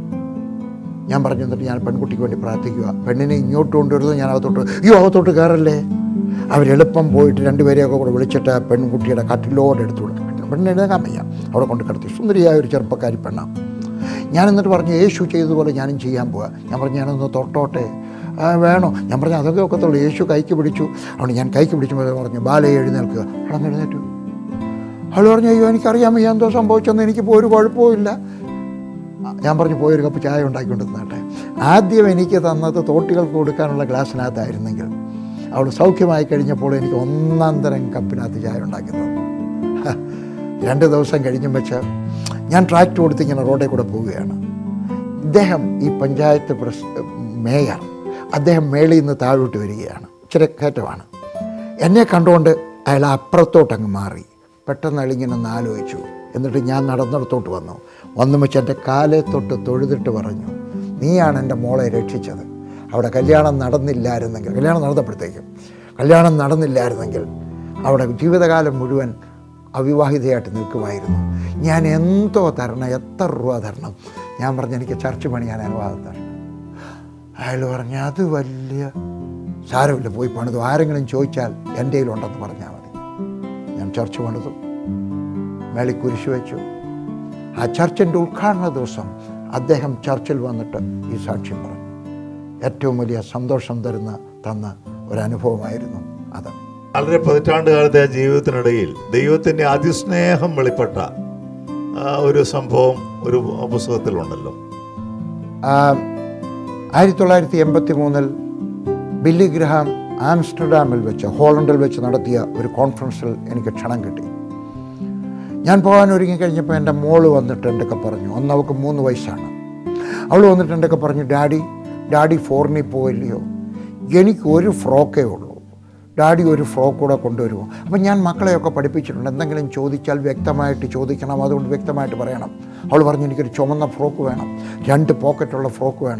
B: ഞാൻ പറഞ്ഞു എന്നിട്ട് ഞാൻ പെൺകുട്ടിക്ക് വേണ്ടി പ്രാർത്ഥിക്കുക പെണ്ണിനെ ഇങ്ങോട്ട് കൊണ്ടുവരുന്നത് ഞാൻ അകത്തോട്ട് അയ്യോ അകത്തോട്ട് കയറല്ലേ അവരെളുപ്പം പോയിട്ട് രണ്ടുപേരെയൊക്കെ കൂടെ വിളിച്ചിട്ട് ആ പെൺകുട്ടിയുടെ കട്ടിലോടെ എടുത്തു കൊടുത്തു പെണ്ണിനെ എഴുതാൻ വയ്യ അവിടെ കൊണ്ട് കിടത്തി സുന്ദരിയായ ഒരു ചെറുപ്പക്കാരി പെണ്ണാണ് ഞാൻ എന്നിട്ട് പറഞ്ഞു യേശു ചെയ്തതുപോലെ ഞാനും ചെയ്യാൻ പോവാ ഞാൻ പറഞ്ഞു ഞാനൊന്ന് തൊട്ടോട്ടെ ആ, വേണോ ഞാൻ പറഞ്ഞു അതൊക്കെ ഒക്കത്തുള്ളൂ യേശു കൈക്ക് പിടിച്ചു അതുകൊണ്ട് ഞാൻ കൈക്ക് പിടിച്ചപ്പോൾ പറഞ്ഞു ബാലയെ എഴുന്നേൽക്കുക അവിടെ എഴുന്നേറ്റു അവൾ പറഞ്ഞു അയ്യോ എനിക്കറിയാൻ വയ്യ എന്തോ സംഭവിച്ചെന്ന് എനിക്കിപ്പോൾ ഒരു കുഴപ്പമില്ല ഞാൻ പറഞ്ഞു പോയൊരു കപ്പ് ചായ ഉണ്ടാക്കിക്കൊണ്ട് തന്നട്ടെ ആദ്യം എനിക്ക് തന്നത് തോട്ടികൾക്ക് കൊടുക്കാനുള്ള ഗ്ലാസ്സിനകത്തായിരുന്നെങ്കിൽ അവൾ സൗഖ്യമായി കഴിഞ്ഞപ്പോൾ എനിക്ക് ഒന്നാം തരം കപ്പിനകത്ത് ചായ ഉണ്ടാക്കി തന്നു ഹ, രണ്ട് ദിവസം കഴിഞ്ഞും വെച്ച് ഞാൻ ട്രാക്ട് കൊടുത്ത് ഇങ്ങനെ റോഡിൽ കൂടെ പോവുകയാണ് ഇദ്ദേഹം ഈ പഞ്ചായത്ത് പ്രസ് മേയർ അദ്ദേഹം മേളിൽ നിന്ന് താഴോട്ട് വരികയാണ് ഇച്ചിരി കയറ്റമാണ് എന്നെ കണ്ടുകൊണ്ട് അയാൾ അപ്പുറത്തോട്ടങ്ങ് മാറി പെട്ടെന്ന് അയാളിങ്ങനെ ഒന്ന് ആലോചിച്ചു എന്നിട്ട് ഞാൻ നടന്നിടത്തോട്ട് വന്നു വന്നു വെച്ച് എൻ്റെ കാലെ തൊട്ട് തൊഴുതിട്ട് പറഞ്ഞു നീയാണ് എൻ്റെ മോളെ രക്ഷിച്ചത് അവിടെ കല്യാണം നടന്നില്ലായിരുന്നെങ്കിൽ കല്യാണം നടന്നപ്പോഴത്തേക്കും കല്യാണം നടന്നില്ലായിരുന്നെങ്കിൽ അവിടെ ജീവിതകാലം മുഴുവൻ അവിവാഹിതയായിട്ട് നിൽക്കുമായിരുന്നു ഞാൻ എന്തോ തരണം എത്ര രൂപ തരണം ഞാൻ പറഞ്ഞു എനിക്ക് ചർച്ച് പണിയാൻ അനുവാദം തരണം അയാൾ പറഞ്ഞു അത് വലിയ സാരമില്ല പോയി പണിതു ആരെങ്കിലും ചോദിച്ചാൽ എൻ്റെ കയ്യിലുണ്ടെന്ന് പറഞ്ഞാൽ മതി ഞാൻ ചർച്ച് പണിതു മേളിൽ കുരിശ് വെച്ചു ആ ചർച്ചിൻ്റെ ഉദ്ഘാടന ദിവസം അദ്ദേഹം ചർച്ചിൽ വന്നിട്ട് ഈ സാക്ഷ്യം പറഞ്ഞു ഏറ്റവും വലിയ സന്തോഷം തരുന്ന തന്ന ഒരനുഭവമായിരുന്നു അത്
A: വളരെ പതിറ്റാണ്ട് കാലത്തെ ജീവിതത്തിനിടയിൽ ദൈവത്തിന്റെ അതിസ്നേഹം വെളിപ്പെട്ട ആ, ഒരു സംഭവം ഒരു പുസ്തകത്തിലുണ്ടല്ലോ
B: ആ, ആയിരത്തി തൊള്ളായിരത്തി എൺപത്തി മൂന്നിൽ ബില്ലി ഗ്രഹാം ആംസ്റ്റർഡാമിൽ വെച്ച് ഹോളണ്ടിൽ വെച്ച് നടത്തിയ ഒരു കോൺഫറൻസിൽ എനിക്ക് ക്ഷണം കിട്ടി ഞാൻ പോകാൻ ഒരുങ്ങി കഴിഞ്ഞപ്പോൾ എൻ്റെ മോള് വന്നിട്ട് എൻ്റെയൊക്കെ പറഞ്ഞു അന്ന് അവൾക്ക് മൂന്ന് വയസ്സാണ് അവൾ വന്നിട്ട് എൻ്റെയൊക്കെ പറഞ്ഞു ഡാഡി ഡാഡി ഫോറിനിൽ പോയില്ലയോ എനിക്ക് ഒരു ഫ്രോക്കേ ഉള്ളൂ ഡാഡി ഒരു ഫ്രോക്ക് കൂടെ കൊണ്ടുവരുമോ അപ്പം ഞാൻ മക്കളെയൊക്കെ പഠിപ്പിച്ചിട്ടുണ്ട് എന്തെങ്കിലും ചോദിച്ചാൽ വ്യക്തമായിട്ട് ചോദിക്കണം അതുകൊണ്ട് വ്യക്തമായിട്ട് പറയണം അവൾ പറഞ്ഞു എനിക്കൊരു ചുമന്ന ഫ്രോക്ക് വേണം രണ്ട് പോക്കറ്റുള്ള ഫ്രോക്ക് വേണം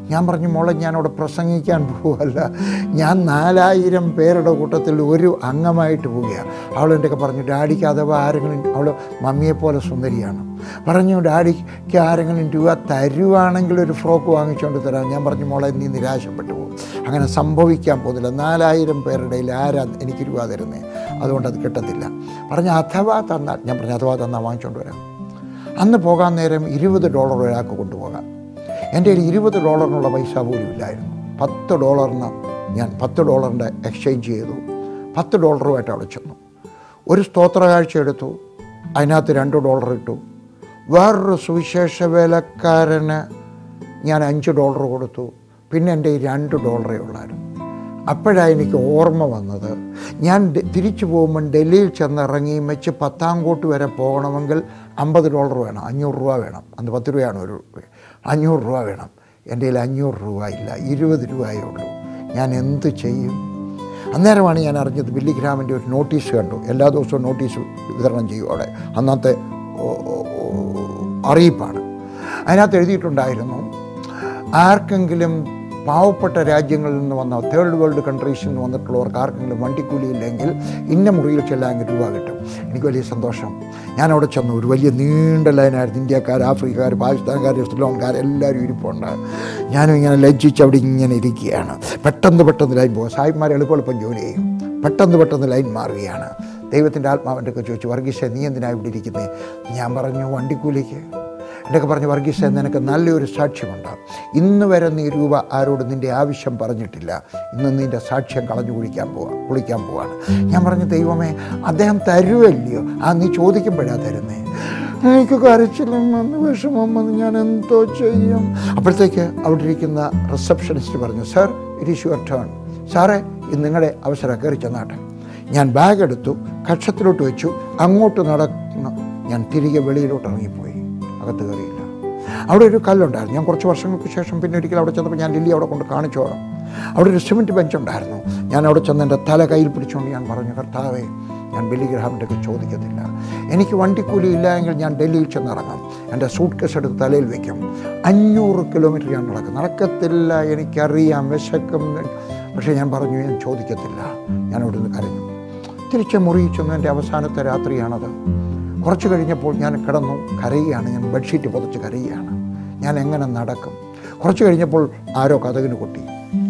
B: ഞാൻ പറഞ്ഞു മോളെ ഞാൻ അവിടെ പ്രസംഗിക്കാൻ പോവല്ല ഞാൻ നാലായിരം പേരുടെ കൂട്ടത്തിൽ ഒരു അംഗമായിട്ട് പോവുകയാണ് അവൾ എൻ്റെ പറഞ്ഞു ഡാഡിക്ക് അഥവാ ആരെങ്കിലും അവൾ മമ്മിയെപ്പോലെ സുന്ദരിയാണ് പറഞ്ഞു ഡാഡിക്ക് ആരെങ്കിലും രൂപ തരുവാണെങ്കിൽ ഒരു ഫ്രോക്ക് വാങ്ങിച്ചുകൊണ്ട് തരാം ഞാൻ പറഞ്ഞു മോളെ നീ നിരാശപ്പെട്ടു പോകും അങ്ങനെ സംഭവിക്കാൻ പോകുന്നില്ല നാലായിരം പേരുടെ ഇടയിൽ ആരാ എനിക്ക് രൂപ തരുന്നത് അതുകൊണ്ട് അത് കിട്ടത്തില്ല പറഞ്ഞു അഥവാ തന്നാൽ ഞാൻ പറഞ്ഞു അഥവാ തന്നാൽ വാങ്ങിച്ചുകൊണ്ട് വരാം അന്ന് പോകാൻ നേരം ഇരുപത് ഡോളർ ഒരാൾക്ക് കൊണ്ടുപോകാം എൻ്റെ കയ്യിൽ ഇരുപത് ഡോളറിനുള്ള പൈസ പോലും ഇല്ലായിരുന്നു പത്ത് ഡോളറിന് ഞാൻ പത്ത് ഡോളറിൻ്റെ എക്സ്ചേഞ്ച് ചെയ്തു പത്ത് ഡോളറുമായിട്ട് അവിടെ ചെന്നു ഒരു സ്തോത്ര കാഴ്ച എടുത്തു അതിനകത്ത് രണ്ട് ഡോളർ ഇട്ടു വേറൊരു സുവിശേഷ വേലക്കാരന് ഞാൻ അഞ്ച് ഡോളർ കൊടുത്തു പിന്നെ എൻ്റെ ഈ രണ്ട് ഡോളറേ ഉള്ളായിരുന്നു അപ്പോഴാണ് എനിക്ക് ഓർമ്മ വന്നത് ഞാൻ ഡെ- തിരിച്ചു പോകുമ്പോൾ ഡൽഹിയിൽ ചെന്നിറങ്ങി വെച്ച് പത്താംകോട്ട് വരെ പോകണമെങ്കിൽ അമ്പത് ഡോളർ വേണം അഞ്ഞൂറ് രൂപ വേണം അന്ന് പത്ത് രൂപയാണ് ഒരു രൂപ. അഞ്ഞൂറ് രൂപ വേണം എൻ്റെ കയ്യിൽ അഞ്ഞൂറ് രൂപ ഇല്ല ഇരുപത് രൂപയേ ഉള്ളൂ ഞാൻ എന്ത് ചെയ്യും അന്നേരമാണ് ഞാൻ അറിഞ്ഞത് ബില്ലിഗ്രാമിൻ്റെ ഒരു നോട്ടീസ് കണ്ടു എല്ലാ ദിവസവും നോട്ടീസ് വിതരണം ചെയ്യും അവിടെ അന്നത്തെ ഓ, ഓ, ഓ, അറിയിപ്പാണ് അതിനകത്ത് എഴുതിയിട്ടുണ്ടായിരുന്നു ആർക്കെങ്കിലും പാവപ്പെട്ട രാജ്യങ്ങളിൽ നിന്ന് വന്ന തേർഡ് വേൾഡ് കൺട്രീസിൽ നിന്ന് വന്നിട്ടുള്ളവർക്ക് ആർക്കെങ്കിലും വണ്ടിക്കൂലി ഇല്ലെങ്കിൽ ഇന്ന മുറിയിൽ ചെല്ലാമെങ്കിൽ രൂപ കിട്ടും എനിക്ക് വലിയ സന്തോഷം ഞാൻ അവിടെ ചെന്നു ഒരു വലിയ നീണ്ട ലൈനായിരുന്നു ഇന്ത്യക്കാർ ആഫ്രിക്കക്കാർ പാകിസ്ഥാൻകാർ ശ്രീലങ്കക്കാർ എല്ലാവരും ഇരിപ്പുണ്ട് ഞാനും ഇങ്ങനെ ലജ്ജിച്ച് അവിടെ ഇങ്ങനെ ഇരിക്കുകയാണ് പെട്ടെന്ന് പെട്ടെന്ന് ലൈൻ പോകും സാഹിബ്മാർ എളുപ്പം ജോലി ചെയ്യും പെട്ടെന്ന് പെട്ടെന്ന് ലൈൻ മാറുകയാണ് ദൈവത്തിൻ്റെ ആത്മാവിൻ്റെ ഒക്കെ ചോദിച്ചു വർഗീഷ നീ എന്തിനാണ് ഇവിടെ ഇരിക്കുന്നത് ഞാൻ പറഞ്ഞു വണ്ടിക്കൂലിക്ക് എന്നൊക്കെ പറഞ്ഞു വർഗീസ നിനക്ക് നല്ലൊരു സാക്ഷ്യമുണ്ട് ഇന്ന് വരെ നീ രൂപ ആരോട് നിൻ്റെ ആവശ്യം പറഞ്ഞിട്ടില്ല ഇന്ന് നിൻ്റെ സാക്ഷ്യം കളഞ്ഞു കുടിക്കാൻ പോവാ കുളിക്കാൻ പോവാണ് ഞാൻ പറഞ്ഞു ദൈവമേ അദ്ദേഹം തരുമല്ലയോ ആ നീ ചോദിക്കുമ്പോഴാണ് തരുന്നേ എനിക്ക് കരച്ചിലും വന്ന് വിഷമം വന്ന് ഞാൻ എന്തോ ചെയ്യും അപ്പോഴത്തേക്ക് അവിടെ ഇരിക്കുന്ന റിസപ്ഷനിസ്റ്റ് പറഞ്ഞു sir it is your turn സാറേ ഇത് നിങ്ങളുടെ അവസരം കയറി ചെന്നാട്ടെ ഞാൻ ബാഗ് എടുത്തു കക്ഷത്തിലോട്ട് വെച്ചു അങ്ങോട്ട് നടന്നു ഞാൻ തിരികെ വെളിയിലോട്ട് ഇറങ്ങിപ്പോയി അകത്ത് കയറിയില്ല അവിടെ ഒരു കല്ലുണ്ടായിരുന്നു ഞാൻ കുറച്ച് വർഷങ്ങൾക്ക് ശേഷം പിന്നെ ഒരിക്കൽ അവിടെ ചെന്നപ്പോൾ ഞാൻ ലില്ലി അവിടെ കൊണ്ട് കാണിച്ചോളാം അവിടെ ഒരു സിമെൻറ്റ് ബെഞ്ച് ഉണ്ടായിരുന്നു ഞാൻ അവിടെ ചെന്ന് എൻ്റെ തല കയ്യിൽ പിടിച്ചുകൊണ്ട് ഞാൻ പറഞ്ഞു കർത്താവേ ഞാൻ ബില്ലി ഗ്രഹാമിൻ്റെ ഒക്കെ ചോദിക്കത്തില്ല എനിക്ക് വണ്ടിക്കൂലി ഇല്ല എങ്കിൽ ഞാൻ ഡൽഹിയിൽ ചെന്നിറങ്ങാം എൻ്റെ സൂട്ട് കേസ് എടുത്ത് തലയിൽ വയ്ക്കും അഞ്ഞൂറ് കിലോമീറ്റർ ഞാൻ നടക്കും നടക്കത്തില്ല എനിക്കറിയാം വിശക്കും പക്ഷേ ഞാൻ പറഞ്ഞു ഞാൻ ചോദിക്കത്തില്ല ഞാൻ അവിടെ നിന്ന് കരഞ്ഞു തിരിച്ച് മുറിയിൽ ചെന്നു എൻ്റെ അവസാനത്തെ രാത്രിയാണത് കുറച്ച് കഴിഞ്ഞപ്പോൾ ഞാൻ കിടന്നു കരയുകയാണ് ഞാൻ ബെഡ്ഷീറ്റ് പുതച്ച് കരയുകയാണ് ഞാൻ എങ്ങനെ നടക്കും കുറച്ച് കഴിഞ്ഞപ്പോൾ ആരോ കഥകിന് കൊട്ടി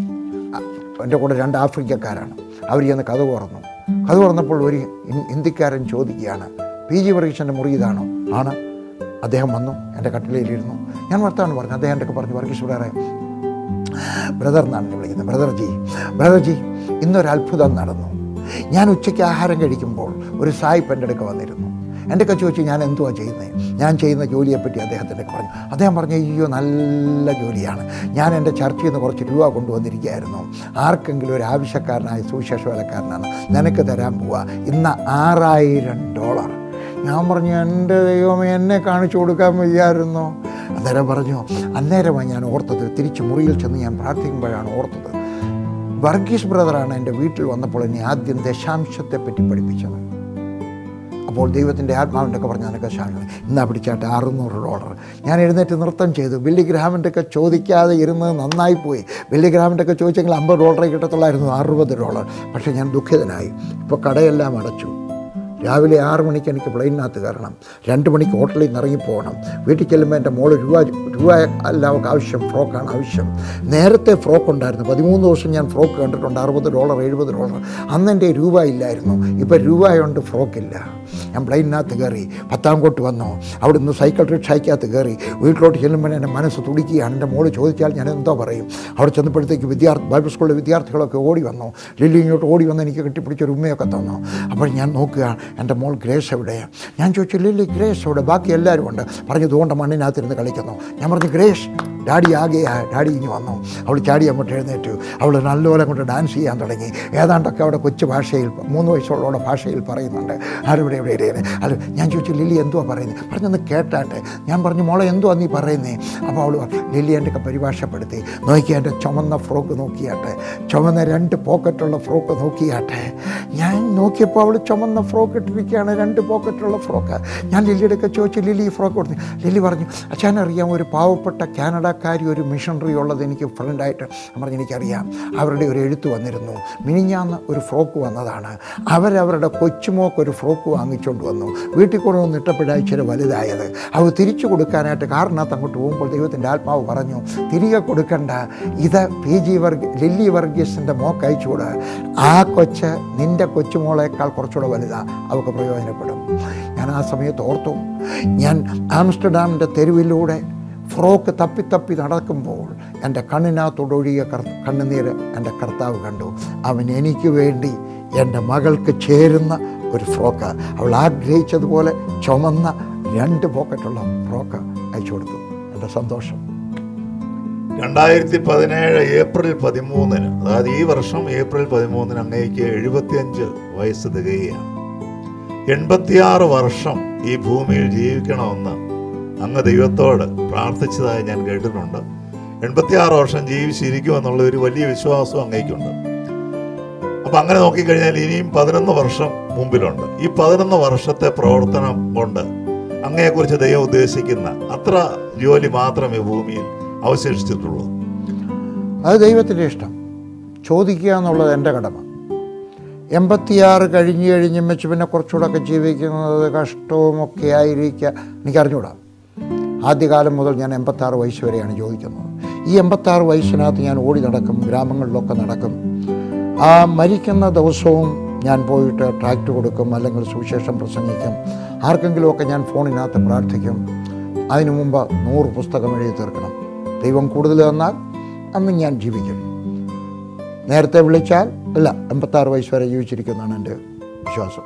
B: അ- എൻ്റെ കൂടെ രണ്ട് ആഫ്രിക്കക്കാരാണ് അവർ ചെന്ന് കഥ തുറന്നു കഥ തുറന്നപ്പോൾ ഒരു ഹിൻ- ഹിന്ദിക്കാരൻ ചോദിക്കുകയാണ് പി ജി വർഗീസിൻ്റെ മുറി ഇതാണോ ആണ് അദ്ദേഹം വന്നു എൻ്റെ കട്ടിലയിലിരുന്നു ഞാൻ വർത്തമാനം പറഞ്ഞു അദ്ദേഹം എൻ്റെ പറഞ്ഞു വർഗീസ് ബ്രദറെ ബ്രദർ എന്നാണ് എന്നെ വിളിക്കുന്നത് ബ്രദർ ജി ബ്രദർ ജി ഇന്നൊരു അത്ഭുതം നടന്നു ഞാൻ ഉച്ചയ്ക്ക് ആഹാരം കഴിക്കുമ്പോൾ ഒരു സായിപ്പ് എൻ്റെ അടുക്ക വന്നിരുന്നു എൻ്റെ ഒക്കെ ചോദിച്ചു ഞാൻ എന്തുവാ ചെയ്യുന്നത് ഞാൻ ചെയ്യുന്ന ജോലിയെപ്പറ്റി അദ്ദേഹത്തിൻ്റെ പറഞ്ഞു അദ്ദേഹം പറഞ്ഞു അയ്യോ നല്ല ജോലിയാണ് ഞാൻ എൻ്റെ ചർച്ചയിൽ നിന്ന് കുറച്ച് രൂപ കൊണ്ടുവന്നിരിക്കുകയായിരുന്നു ആർക്കെങ്കിലും ഒരു ആവശ്യക്കാരനായ സുവിശേഷ വേലക്കാരനാണ് നിനക്ക് തരാൻ പോവാ ഇന്ന് ആറായിരം ഡോളർ ഞാൻ പറഞ്ഞു എൻ്റെ ദൈവമേ എന്നെ കാണിച്ചു കൊടുക്കാൻ വയ്യായിരുന്നു അന്നേരം പറഞ്ഞു അന്നേരമാണ് ഞാൻ ഓർത്തത് തിരിച്ച് മുറിയിൽ ചെന്ന് ഞാൻ പ്രാർത്ഥിക്കുമ്പോഴാണ് ഓർത്തത് വർഗീസ് ബ്രദറാണ് എൻ്റെ വീട്ടിൽ വന്നപ്പോൾ എന്നെ ആദ്യം ദശാംശത്തെ പറ്റി പഠിപ്പിച്ചത് അപ്പോൾ ദൈവത്തിൻ്റെ ആത്മാവിൻ്റെ ഒക്കെ പറഞ്ഞ നിനക്ക് ശാഖ ഇന്നാ പിടിച്ചാട്ടെ അറുന്നൂറ് ഡോളർ ഞാൻ എഴുന്നേറ്റ് നൃത്തം ചെയ്തു ബില്ലി ഗ്രാമിൻ്റെ ഒക്കെ ചോദിക്കാതെ ഇരുന്നത് നന്നായിപ്പോയി ബില്ലി ഗ്രാമിൻ്റെ ഒക്കെ ചോദിച്ചെങ്കിൽ അമ്പത് ഡോളറേ കിട്ടത്തുള്ളായിരുന്നു അറുപത് ഡോളർ പക്ഷേ ഞാൻ ദുഃഖിതനായി ഇപ്പോൾ കടയെല്ലാം അടച്ചു രാവിലെ ആറ് മണിക്ക് എനിക്ക് പ്ലെയിനകത്ത് കയറണം രണ്ട് മണിക്ക് ഹോട്ടലിൽ നിന്ന് ഇറങ്ങിപ്പോകണം വീട്ടിൽ ചെല്ലുമ്പോൾ എൻ്റെ മോള് രൂപ രൂപ അല്ല അവൾക്ക് ആവശ്യം ഫ്രോക്കാണ് ആവശ്യം നേരത്തെ ഫ്രോക്ക് ഉണ്ടായിരുന്നു പതിമൂന്ന് ദിവസം ഞാൻ ഫ്രോക്ക് കണ്ടിട്ടുണ്ട് അറുപത് ഡോളർ എഴുപത് ഡോളർ അന്ന് എൻ്റെ രൂപ ഇല്ലായിരുന്നു ഇപ്പോൾ രൂപയുണ്ട് ഫ്രോക്കില്ല ഞാൻ പ്ലെയിനകത്ത് കയറി പത്താംകോട്ട് വന്നു അവിടുന്ന് സൈക്കിൾ റിക്ഷയ്ക്കകത്ത് കയറി വീട്ടിലോട്ട് ചെല്ലുമ്പോൾ എൻ്റെ മനസ്സ് തുടിക്കുകയാണ് എൻ്റെ മോള് ചോദിച്ചാൽ ഞാൻ എന്തോ പറയും അവിടെ ചെന്നപ്പോഴത്തേക്ക് വിദ്യാർത്ഥി ബൈബിൾ സ്കൂളിലെ വിദ്യാർത്ഥികളൊക്കെ ഓടി വന്നു ലില്ലി ഇങ്ങോട്ട് ഓടി വന്ന് എനിക്ക് കെട്ടിപ്പിടിച്ചൊരു ഉമ്മയൊക്കെ തന്നു അപ്പോൾ ഞാൻ നോക്കുക എൻ്റെ മോൾ ഗ്രേസ് എവിടെയാണ് ഞാൻ ചോദിച്ചു ലില്ലി ഗ്രേസ് എവിടെ ബാക്കി എല്ലാവരും ഉണ്ട് പറഞ്ഞു ഇതുകൊണ്ട് മണ്ണിനകത്തിരുന്ന് കളിക്കുന്നു ഞാൻ പറഞ്ഞു ഗ്രേസ് ഡാഡി ആകെയാ ഡാഡി ഇനി വന്നു അവൾ ചാടി അങ്ങോട്ട് എഴുന്നേറ്റു അവൾ നല്ലപോലെ അങ്ങോട്ട് ഡാൻസ് ചെയ്യാൻ തുടങ്ങി ഏതാണ്ടൊക്കെ അവിടെ കൊച്ചു ഭാഷയിൽ മൂന്ന് വയസ്സുള്ളവരുടെ ഭാഷയിൽ പറയുന്നുണ്ട് ആരിവിടെ ഇവിടെ ഇടയിൽ അല്ല ഞാൻ ചോദിച്ചു ലില്ലി എന്തുവാ പറയുന്നത് പറഞ്ഞൊന്ന് കേട്ടാട്ടെ ഞാൻ പറഞ്ഞു മോളെ എന്തുവാ നീ പറയുന്നേ അപ്പോൾ അവൾ പറഞ്ഞു, ലില്ലി എൻ്റെ ഒക്കെ പരിഭാഷപ്പെടുത്തി നോക്കി എൻ്റെ ചുമന്ന ഫ്രോക്ക് നോക്കിയാട്ടെ ചുമന്ന രണ്ട് പോക്കറ്റുള്ള ഫ്രോക്ക് നോക്കിയാട്ടെ ഞാൻ നോക്കിയപ്പോൾ അവൾ ചുമന്ന ഫ്രോക്ക് ഇട്ടിരിക്കുകയാണ് രണ്ട് പോക്കറ്റുള്ള ഫ്രോക്ക് ഞാൻ ലില്ലിയുടെ ഒക്കെ ചോദിച്ചു ലില്ലി ഈ ഫ്രോക്ക് കൊടുത്തു ലില്ലി പറഞ്ഞു അച്ഛൻ അറിയാം ഒരു പാവപ്പെട്ട കാനഡക്കാരി ഒരു മിഷണറി ഉള്ളത് എനിക്ക് ഫ്രണ്ടായിട്ട് ഞാൻ പറഞ്ഞു എനിക്കറിയാം അവരുടെ ഒരു എഴുത്ത് വന്നിരുന്നു മിനിഞ്ഞാന്ന് ഒരു ഫ്രോക്ക് വന്നതാണ് അവരവരുടെ കൊച്ചുമോക്ക് ഒരു ഫ്രോക്ക് വാങ്ങിച്ചുകൊണ്ട് വന്നു വീട്ടിൽ കൊണ്ടുവന്ന് ഇട്ടപ്പോഴായി ഇച്ചിരി വലുതായത് അവ തിരിച്ചു കൊടുക്കാനായിട്ട് കാറിനകത്ത് അങ്ങോട്ട് പോകുമ്പോൾ ദൈവത്തിൻ്റെ ആത്മാവ് പറഞ്ഞു തിരികെ കൊടുക്കണ്ട ഇത് പി ജി വർഗ ലില്ലി വർഗീസിൻ്റെ മോക്ക് അയച്ചുകൂടെ ആ കൊച്ച് നിൻ്റെ കൊച്ചുമോളേക്കാൾ കുറച്ചുകൂടെ വലുതാ അവൾക്ക് പ്രയോജനപ്പെടും ഞാൻ ആ സമയത്ത് ഓർത്തു ഞാൻ ആംസ്റ്റർഡാമിൻ്റെ തെരുവിലൂടെ ഫ്രോക്ക് തപ്പി തപ്പി നടക്കുമ്പോൾ എൻ്റെ കണ്ണിനകത്തോടൊഴിയ കർ കണ്ണുനീര് എൻ്റെ കർത്താവ് കണ്ടു അവൻ എനിക്ക് വേണ്ടി എൻ്റെ മകൾക്ക് ചേരുന്ന ഒരു ഫ്രോക്ക് അവൾ ആഗ്രഹിച്ചതുപോലെ ചുമന്ന രണ്ട് പോക്കറ്റുള്ള ഫ്രോക്ക് അയച്ചു കൊടുത്തു എൻ്റെ സന്തോഷം
A: രണ്ടായിരത്തി പതിനേഴ് ഏപ്രിൽ പതിമൂന്നിന് അതായത് ഈ വർഷം ഏപ്രിൽ പതിമൂന്നിന് അങ്ങേക്ക് എഴുപത്തിയഞ്ച് വയസ്സ് തികയുകയാണ് എൺപത്തിയാറ് വർഷം ഈ ഭൂമിയിൽ ജീവിക്കണമെന്ന് അങ്ങ് ദൈവത്തോട് പ്രാർത്ഥിച്ചതായി ഞാൻ കേട്ടിട്ടുണ്ട് എൺപത്തിയാറ് വർഷം ജീവിച്ചിരിക്കുമെന്നുള്ള ഒരു വലിയ വിശ്വാസം അങ്ങേക്കുണ്ട് അപ്പൊ അങ്ങനെ നോക്കിക്കഴിഞ്ഞാൽ ഇനിയും പതിനൊന്ന് വർഷം മുമ്പിലുണ്ട് ഈ പതിനൊന്ന് വർഷത്തെ പ്രവർത്തനം കൊണ്ട് അങ്ങയെക്കുറിച്ച് ദൈവം ഉദ്ദേശിക്കുന്ന അത്ര ജോലി മാത്രമേ ഭൂമിയിൽ അവശേഷിച്ചിട്ടുള്ളൂ
B: അത് ദൈവത്തിൻ്റെ ഇഷ്ടം ചോദിക്കുക എന്നുള്ളത് എൻ്റെ കടമ എൺപത്തിയാറ് കഴിഞ്ഞ് കഴിഞ്ഞ് വെച്ച് പിന്നെ കുറച്ചുകൂടെയൊക്കെ ജീവിക്കുന്നത് കഷ്ടവും ഒക്കെ ആയിരിക്കുക എനിക്കറിഞ്ഞൂടാ ആദ്യകാലം മുതൽ ഞാൻ എൺപത്താറ് വയസ്സ് വരെയാണ് ചോദിക്കുന്നത് ഈ എൺപത്താറ് വയസ്സിനകത്ത് ഞാൻ ഓടി നടക്കും ഗ്രാമങ്ങളിലൊക്കെ നടക്കും ആ മരിക്കുന്ന ദിവസവും ഞാൻ പോയിട്ട് ട്രാക്ട് കൊടുക്കും അല്ലെങ്കിൽ സുവിശേഷം പ്രസംഗിക്കും ആർക്കെങ്കിലുമൊക്കെ ഞാൻ ഫോണിനകത്ത് പ്രാർത്ഥിക്കും അതിനു മുമ്പ് നൂറ് പുസ്തകം എഴുതി തീർക്കണം ദൈവം കൂടുതൽ തന്നാൽ അന്ന് ഞാൻ ജീവിക്കും നേരത്തെ വിളിച്ചാൽ അല്ല എൺപത്താറ് വയസ്സ് വരെ ജീവിച്ചിരിക്കുന്നതാണ് എൻ്റെ വിശ്വാസം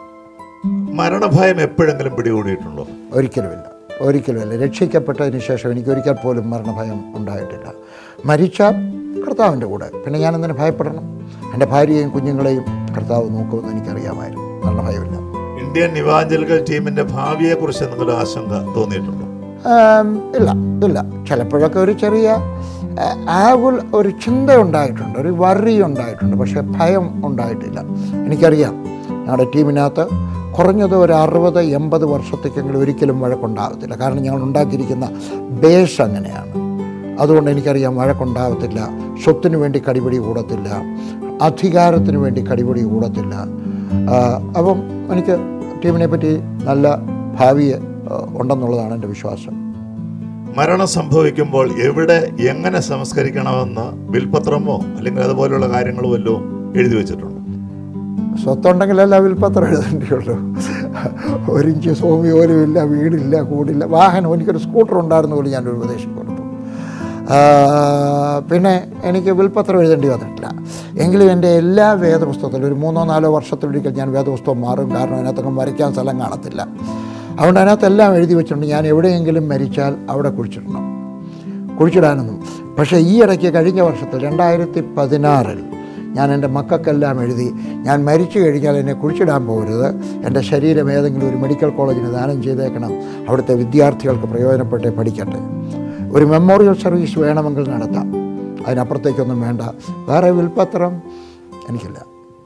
A: മരണഭയം എപ്പോഴെങ്കിലും പിടികൂടിയിട്ടുണ്ടോ
B: ഒരിക്കലുമില്ല ഒരിക്കലുമില്ല രക്ഷിക്കപ്പെട്ടതിന് ശേഷം എനിക്ക് ഒരിക്കൽ പോലും മരണഭയം ഉണ്ടായിട്ടില്ല മരിച്ചാൽ കർത്താവിൻ്റെ കൂടെ പിന്നെ ഞാൻ എന്തിനു ഭയപ്പെടണം എൻ്റെ ഭാര്യയെയും കുഞ്ഞുങ്ങളെയും കർത്താവ് നോക്കുമെന്ന് എനിക്കറിയാമായിരുന്നു മരണഭയമില്ല
A: ഇന്ത്യൻ ഇവാഞ്ചലിക്കൽ ടീമിന്റെ ഭാവിയെ കുറിച്ച് എന്തെങ്കിലും ആശങ്ക തോന്നിയിട്ടുണ്ടോ
B: ആം, ഇല്ല ഇല്ല ചിലപ്പോഴൊക്കെ ഒരു ചെറിയ ആ, ആകുൽ ഒരു ചിന്ത ഉണ്ടായിട്ടുണ്ട് ഒരു വറി ഉണ്ടായിട്ടുണ്ട് പക്ഷേ ഭയം ഉണ്ടായിട്ടില്ല എനിക്കറിയാം ഞങ്ങളുടെ ടീമിനകത്ത് കുറഞ്ഞത് ഒരു അറുപത് എൺപത് വർഷത്തേക്കെങ്കിലും ഒരിക്കലും വഴക്കുണ്ടാകത്തില്ല കാരണം ഞങ്ങൾ ഉണ്ടാക്കിയിരിക്കുന്ന ബേസ് അങ്ങനെയാണ് അതുകൊണ്ട് എനിക്കറിയാം വഴക്കുണ്ടാകത്തില്ല സ്വത്തിന് വേണ്ടി കടിപിടി കൂടത്തില്ല അധികാരത്തിന് വേണ്ടി കടിപിടി കൂടത്തില്ല ആ, അപ്പം എനിക്ക് ടീമിനെ പറ്റി നല്ല ഭാവി ആ, ഉണ്ടെന്നുള്ളതാണ് എൻ്റെ വിശ്വാസം
A: മരണം സംഭവിക്കുമ്പോൾ എവിടെ എങ്ങനെ സംസ്കരിക്കണമെന്ന് വിൽപത്രമോ അല്ലെങ്കിൽ അതുപോലുള്ള കാര്യങ്ങളോ വല്ലതും എഴുതി വെച്ചിട്ടുണ്ടോ
B: സ്വത്തുണ്ടെങ്കിലല്ല വിൽപ്പത്രം എഴുതേണ്ടിയുള്ളൂ ഒരിഞ്ച് ഭൂമി പോലും ഇല്ല വീടില്ല കൂടില്ല വാഹനം എനിക്കൊരു സ്കൂട്ടർ ഉണ്ടായിരുന്ന പോലും ഞാനൊരു ഉപദേശം കൊടുത്തു ആ, പിന്നെ എനിക്ക് വിൽപ്പത്രം എഴുതേണ്ടി വന്നിട്ടില്ല എങ്കിലും എൻ്റെ എല്ലാ വേദപുസ്തകത്തിലും ഒരു മൂന്നോ നാലോ വർഷത്തിലൊരിക്കൽ ഞാൻ വേദപുസ്തകം മാറും കാരണം അതിനകത്തൊക്കെ വരയ്ക്കാൻ സ്ഥലം കാണത്തില്ല അതുകൊണ്ട് അതിനകത്തെല്ലാം എഴുതി വെച്ചിട്ടുണ്ട് ഞാൻ എവിടെയെങ്കിലും മരിച്ചാൽ അവിടെ കുഴിച്ചിടണം കുഴിച്ചിടാനൊന്നും പക്ഷേ ഈ ഇടയ്ക്ക് കഴിഞ്ഞ വർഷത്തിൽ രണ്ടായിരത്തി പതിനാറിൽ ഞാൻ എൻ്റെ മക്കൾക്കെല്ലാം എഴുതി ഞാൻ മരിച്ചു കഴിഞ്ഞാൽ എന്നെ കുഴിച്ചിടാൻ പോകരുത് എൻ്റെ ശരീരം ഏതെങ്കിലും ഒരു മെഡിക്കൽ കോളേജിന് ദാനം ചെയ്തേക്കണം അവിടുത്തെ വിദ്യാർത്ഥികൾക്ക് പ്രയോജനപ്പെട്ടേ പഠിക്കട്ടെ ഒരു മെമ്മോറിയൽ സർവീസ് വേണമെങ്കിൽ നടത്താം അതിനപ്പുറത്തേക്കൊന്നും വേണ്ട വേറെ വിൽപ്പത്രം എനിക്കില്ല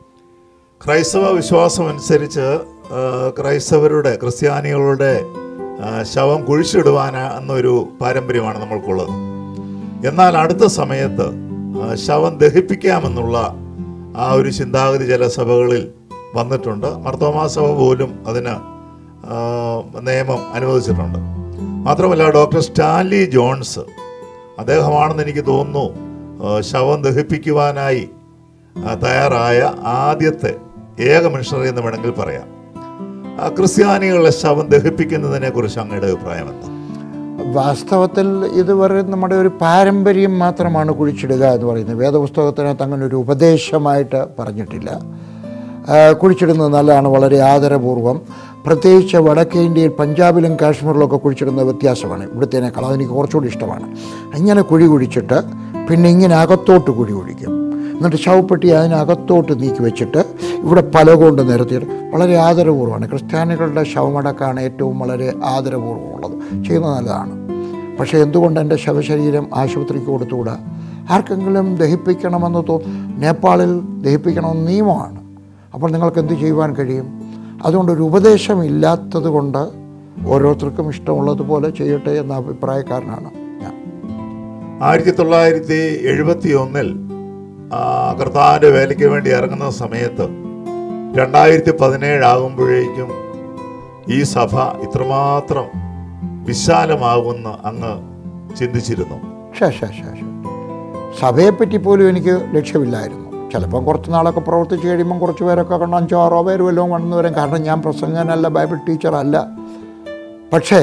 A: ക്രൈസ്തവ വിശ്വാസം അനുസരിച്ച് ആ, ക്രൈസ്തവരുടെ ക്രിസ്ത്യാനികളുടെ ആ, ശവം കുഴിച്ചിടുവാൻ എന്നൊരു പാരമ്പര്യമാണ് നമ്മൾക്കുള്ളത് എന്നാൽ അടുത്ത സമയത്ത് ആ, ശവം ദഹിപ്പിക്കാമെന്നുള്ള ആ ഒരു ചിന്താഗതി ചില സഭകളിൽ വന്നിട്ടുണ്ട് മർത്തോമാ സഭ പോലും അതിന് ആ, നിയമം അനുവദിച്ചിട്ടുണ്ട് മാത്രമല്ല ഡോക്ടർ സ്റ്റാൻലി ജോൺസ് അദ്ദേഹമാണെന്ന് എനിക്ക് തോന്നുന്നു ആ, ശവം ദഹിപ്പിക്കുവാനായി ആ, തയ്യാറായ ആദ്യത്തെ ഏക മിഷണറി എന്ന് വേണമെങ്കിൽ പറയാം ആ, ക്രിസ്ത്യാനികളുടെ ശവം ദഹിപ്പിക്കുന്നതിനെ കുറിച്ച് അങ്ങയുടെ അഭിപ്രായം എന്താ
B: വാസ്തവത്തിൽ ഇതുവരെ നമ്മുടെ ഒരു പാരമ്പര്യം മാത്രമാണ് കുഴിച്ചിടുക എന്ന് പറയുന്നത് വേദപുസ്തകത്തിനകത്ത് അങ്ങനെ ഒരു ഉപദേശമായിട്ട് പറഞ്ഞിട്ടില്ല ആ, കുഴിച്ചിടുന്നത് നല്ലതാണ് വളരെ ആദരപൂർവ്വം പ്രത്യേകിച്ച് വടക്കേ ഇന്ത്യയിൽ പഞ്ചാബിലും കാശ്മീരിലൊക്കെ കുഴിച്ചിടുന്നത് വ്യത്യാസമാണ് ഇവിടുത്തേനേക്കാൾ അതെനിക്ക് കുറച്ചുകൂടി ഇഷ്ടമാണ് ഇങ്ങനെ കുഴി കുഴിച്ചിട്ട് പിന്നെ ഇങ്ങനെ അകത്തോട്ട് കുഴി കുഴിക്കും എന്നിട്ട് ശവപ്പെട്ടി അതിനകത്തോട്ട് നീക്കി വെച്ചിട്ട് ഇവിടെ പല കൊണ്ട് നിരത്തിയിട്ട് വളരെ ആദരപൂർവ്വമാണ് ക്രിസ്ത്യാനികളുടെ ശവമടക്കാണ് ഏറ്റവും വളരെ ആദരപൂർവ്വമുള്ളത് ചെയ്യുന്നത് നല്ലതാണ് പക്ഷേ എന്തുകൊണ്ട് എൻ്റെ ശവശരീരം ആശുപത്രിക്ക് കൊടുത്തുകൂടാ ആർക്കെങ്കിലും ദഹിപ്പിക്കണമെന്ന് തോ നേപ്പാളിൽ ദഹിപ്പിക്കണമെന്ന് നിയമമാണ് അപ്പോൾ നിങ്ങൾക്ക് എന്ത് ചെയ്യുവാൻ കഴിയും അതുകൊണ്ട് ഒരു ഉപദേശം ഇല്ലാത്തത് കൊണ്ട് ഓരോരുത്തർക്കും ഇഷ്ടമുള്ളതുപോലെ ചെയ്യട്ടെ എന്ന അഭിപ്രായക്കാരനാണ് ഞാൻ
A: ആയിരത്തി തൊള്ളായിരത്തി എഴുപത്തി ഒന്നിൽ കർത്താവിൻ്റെ വേലയ്ക്ക് വേണ്ടി ഇറങ്ങുന്ന സമയത്ത് രണ്ടായിരത്തി പതിനേഴ് ആകുമ്പോഴേക്കും ഈ സഭ ഇത്രമാത്രം വിശാലമാകുമെന്ന് അങ്ങ് ചിന്തിച്ചിരുന്നു
B: ഷേ ഷേ ഷേ ഷേ സഭയെപ്പറ്റി പോലും എനിക്ക് ലക്ഷ്യമില്ലായിരുന്നു ചിലപ്പം കുറച്ച് നാളൊക്കെ പ്രവർത്തിച്ച് കഴിയുമ്പം കുറച്ച് പേരൊക്കെ കണ്ട് അഞ്ചോ ആറോ പേര് വല്ലതും കടന്നു വരും കാരണം ഞാൻ പ്രസംഗനല്ല ബൈബിൾ ടീച്ചറല്ല പക്ഷേ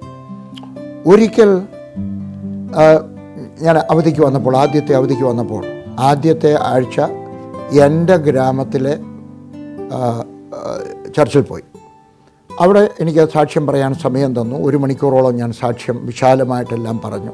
B: ഒരിക്കൽ ആ, ഞാൻ അവധിക്ക് വന്നപ്പോൾ ആദ്യത്തെ അവധിക്ക് വന്നപ്പോൾ ആദ്യത്തെ ആഴ്ച എൻ്റെ ഗ്രാമത്തിലെ ആ, ആ, ചർച്ചിൽ പോയി അവിടെ എനിക്ക് സാക്ഷ്യം പറയാൻ സമയം തന്നു ഒരു മണിക്കൂറോളം ഞാൻ സാക്ഷ്യം വിശാലമായിട്ടെല്ലാം പറഞ്ഞു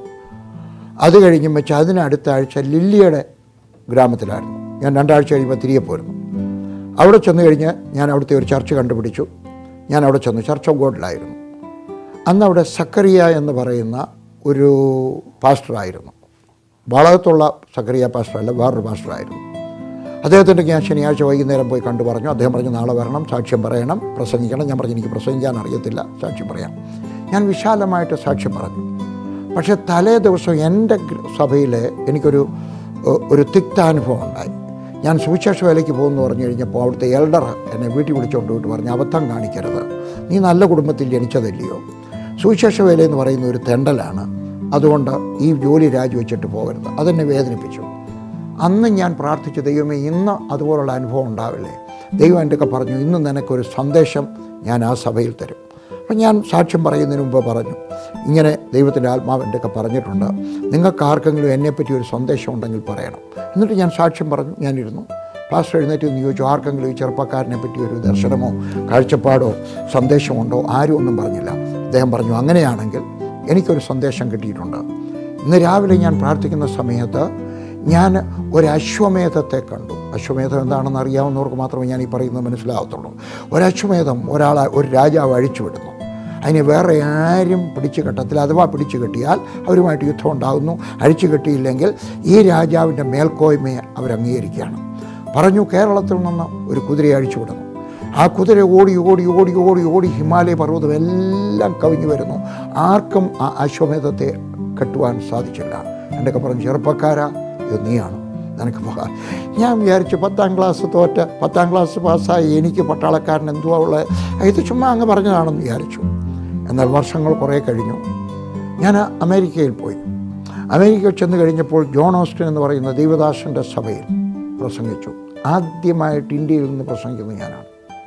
B: അത് കഴിഞ്ഞും വെച്ച് അതിനടുത്ത ആഴ്ച ലില്ലിയുടെ ഗ്രാമത്തിലായിരുന്നു ഞാൻ രണ്ടാഴ്ച കഴിയുമ്പോൾ തിരികെ പോരുന്നു അവിടെ ചെന്ന് കഴിഞ്ഞ് ഞാൻ അവിടുത്തെ ഒരു ചർച്ച് കണ്ടുപിടിച്ചു ഞാൻ അവിടെ ചെന്നു ചർച്ച് ഓഫ് ഗോഡിലായിരുന്നു അന്ന് അവിടെ സക്കറിയ എന്ന് പറയുന്ന ഒരു പാസ്റ്ററായിരുന്നു വളകത്തുള്ള സക്കറിയ പാസ്റ്ററല്ല വേറൊരു പാസ്റ്ററായിരുന്നു അദ്ദേഹത്തിൻ്റെ ഞാൻ ശനിയാഴ്ച വൈകുന്നേരം പോയി കണ്ടു പറഞ്ഞു അദ്ദേഹം പറഞ്ഞു നാളെ വരണം സാക്ഷ്യം പറയണം പ്രസംഗിക്കണം ഞാൻ പറഞ്ഞു എനിക്ക് പ്രസംഗിക്കാൻ അറിയത്തില്ല സാക്ഷ്യം പറയാം ഞാൻ വിശാലമായിട്ട് സാക്ഷ്യം പറഞ്ഞു പക്ഷേ തലേ ദിവസം എൻ്റെ സഭയിൽ എനിക്കൊരു ഏഹ്, ഒരു തിക്താനുഭവം ഉണ്ടായി ഞാൻ സുവിശേഷ വേലയ്ക്ക് പോകുമെന്ന് പറഞ്ഞു കഴിഞ്ഞപ്പോൾ അവിടുത്തെ എൽഡർ എന്നെ വീട്ടിൽ വിളിച്ചുകൊണ്ട് പോയിട്ട് പറഞ്ഞു അബദ്ധം കാണിക്കരുത് നീ നല്ല കുടുംബത്തിൽ ജനിച്ചതല്ലയോ സുവിശേഷ വേല എന്ന് പറയുന്ന ഒരു തെണ്ടലാണ് അതുകൊണ്ട് ഈ ജോലി രാജിവെച്ചിട്ട് പോകരുത് അതെന്നെ വേദനിപ്പിച്ചു അന്ന് ഞാൻ പ്രാർത്ഥിച്ചു ദൈവമേ ഇന്ന് അതുപോലുള്ള അനുഭവം ഉണ്ടാവില്ലേ ദൈവം എൻ്റെ ഒക്കെ പറഞ്ഞു ഇന്ന് നിനക്കൊരു സന്ദേശം ഞാൻ ആ സഭയിൽ തരും അപ്പം ഞാൻ സാക്ഷ്യം പറയുന്നതിന് മുമ്പ് പറഞ്ഞു ഇങ്ങനെ ദൈവത്തിൻ്റെ ആത്മാവ് എൻ്റെ ഒക്കെ പറഞ്ഞിട്ടുണ്ട് നിങ്ങൾക്ക് ആർക്കെങ്കിലും എന്നെപ്പറ്റി ഒരു സന്ദേശം ഉണ്ടെങ്കിൽ പറയണം എന്നിട്ട് ഞാൻ സാക്ഷ്യം പറഞ്ഞു ഞാനിരുന്നു പാസ്റ്റർ എഴുന്നേറ്റ് എന്ന് ചോദിച്ചു ആർക്കെങ്കിലും ഈ ചെറുപ്പക്കാരനെ പറ്റി ഒരു ദർശനമോ കാഴ്ചപ്പാടോ സന്ദേശമുണ്ടോ ആരും ഒന്നും പറഞ്ഞില്ല അദ്ദേഹം പറഞ്ഞു അങ്ങനെയാണെങ്കിൽ എനിക്കൊരു സന്ദേശം കിട്ടിയിട്ടുണ്ട് ഇന്ന് രാവിലെ ഞാൻ പ്രാർത്ഥിക്കുന്ന സമയത്ത് ഞാൻ ഒരു അശ്വമേധത്തെ കണ്ടു അശ്വമേധം എന്താണെന്ന് അറിയാവുന്നവർക്ക് മാത്രമേ ഞാൻ ഈ പറയുന്നത് മനസ്സിലാകത്തുള്ളൂ ഒരു അശ്വമേധം ഒരാൾ ഒരു രാജാവ് അഴിച്ചുവിടുന്നു അതിനെ വേറെ ആരും പിടിച്ചു കെട്ടത്തില്ല അഥവാ പിടിച്ചു കെട്ടിയാൽ അവരുമായിട്ട് യുദ്ധം ഉണ്ടാകുന്നു അഴിച്ചു കെട്ടിയില്ലെങ്കിൽ ഈ രാജാവിൻ്റെ മേൽക്കോയ്മയെ അവർ അംഗീകരിക്കുകയാണ് പറഞ്ഞു കേരളത്തിൽ നിന്ന് ഒരു കുതിരയെ അഴിച്ചുവിടുന്നു ആ കുതിര ഓടി ഓടി ഓടി ഓടി ഓടി ഹിമാലയ പർവ്വതം എല്ലാം കവിഞ്ഞു വരുന്നു ആർക്കും ആ അശ്വമേധത്തെ കെട്ടുവാൻ സാധിച്ചില്ല എൻ്റെ പറഞ്ഞു ചെറുപ്പക്കാരാ ഇത് നീയാണ് നിനക്ക് പോകാം ഞാൻ വിചാരിച്ചു പത്താം ക്ലാസ് തോറ്റ പത്താം ക്ലാസ് പാസ്സായി എനിക്ക് പട്ടാളക്കാരൻ എന്തുവാ ഉള്ളത് ഇത് ചുമ്മാ അങ്ങ് പറഞ്ഞതാണെന്ന് വിചാരിച്ചു എന്നാൽ വർഷങ്ങൾ കുറേ കഴിഞ്ഞു ഞാൻ അമേരിക്കയിൽ പോയി അമേരിക്കയിൽ ചെന്ന് കഴിഞ്ഞപ്പോൾ ജോൺ ഓസ്റ്റിൻ എന്ന് പറയുന്ന ദൈവദാസൻ്റെ സഭയിൽ പ്രസംഗിച്ചു ആദ്യമായിട്ട് ഇന്ത്യയിൽ നിന്ന് പ്രസംഗിക്കുന്നത് ഞാനാണ്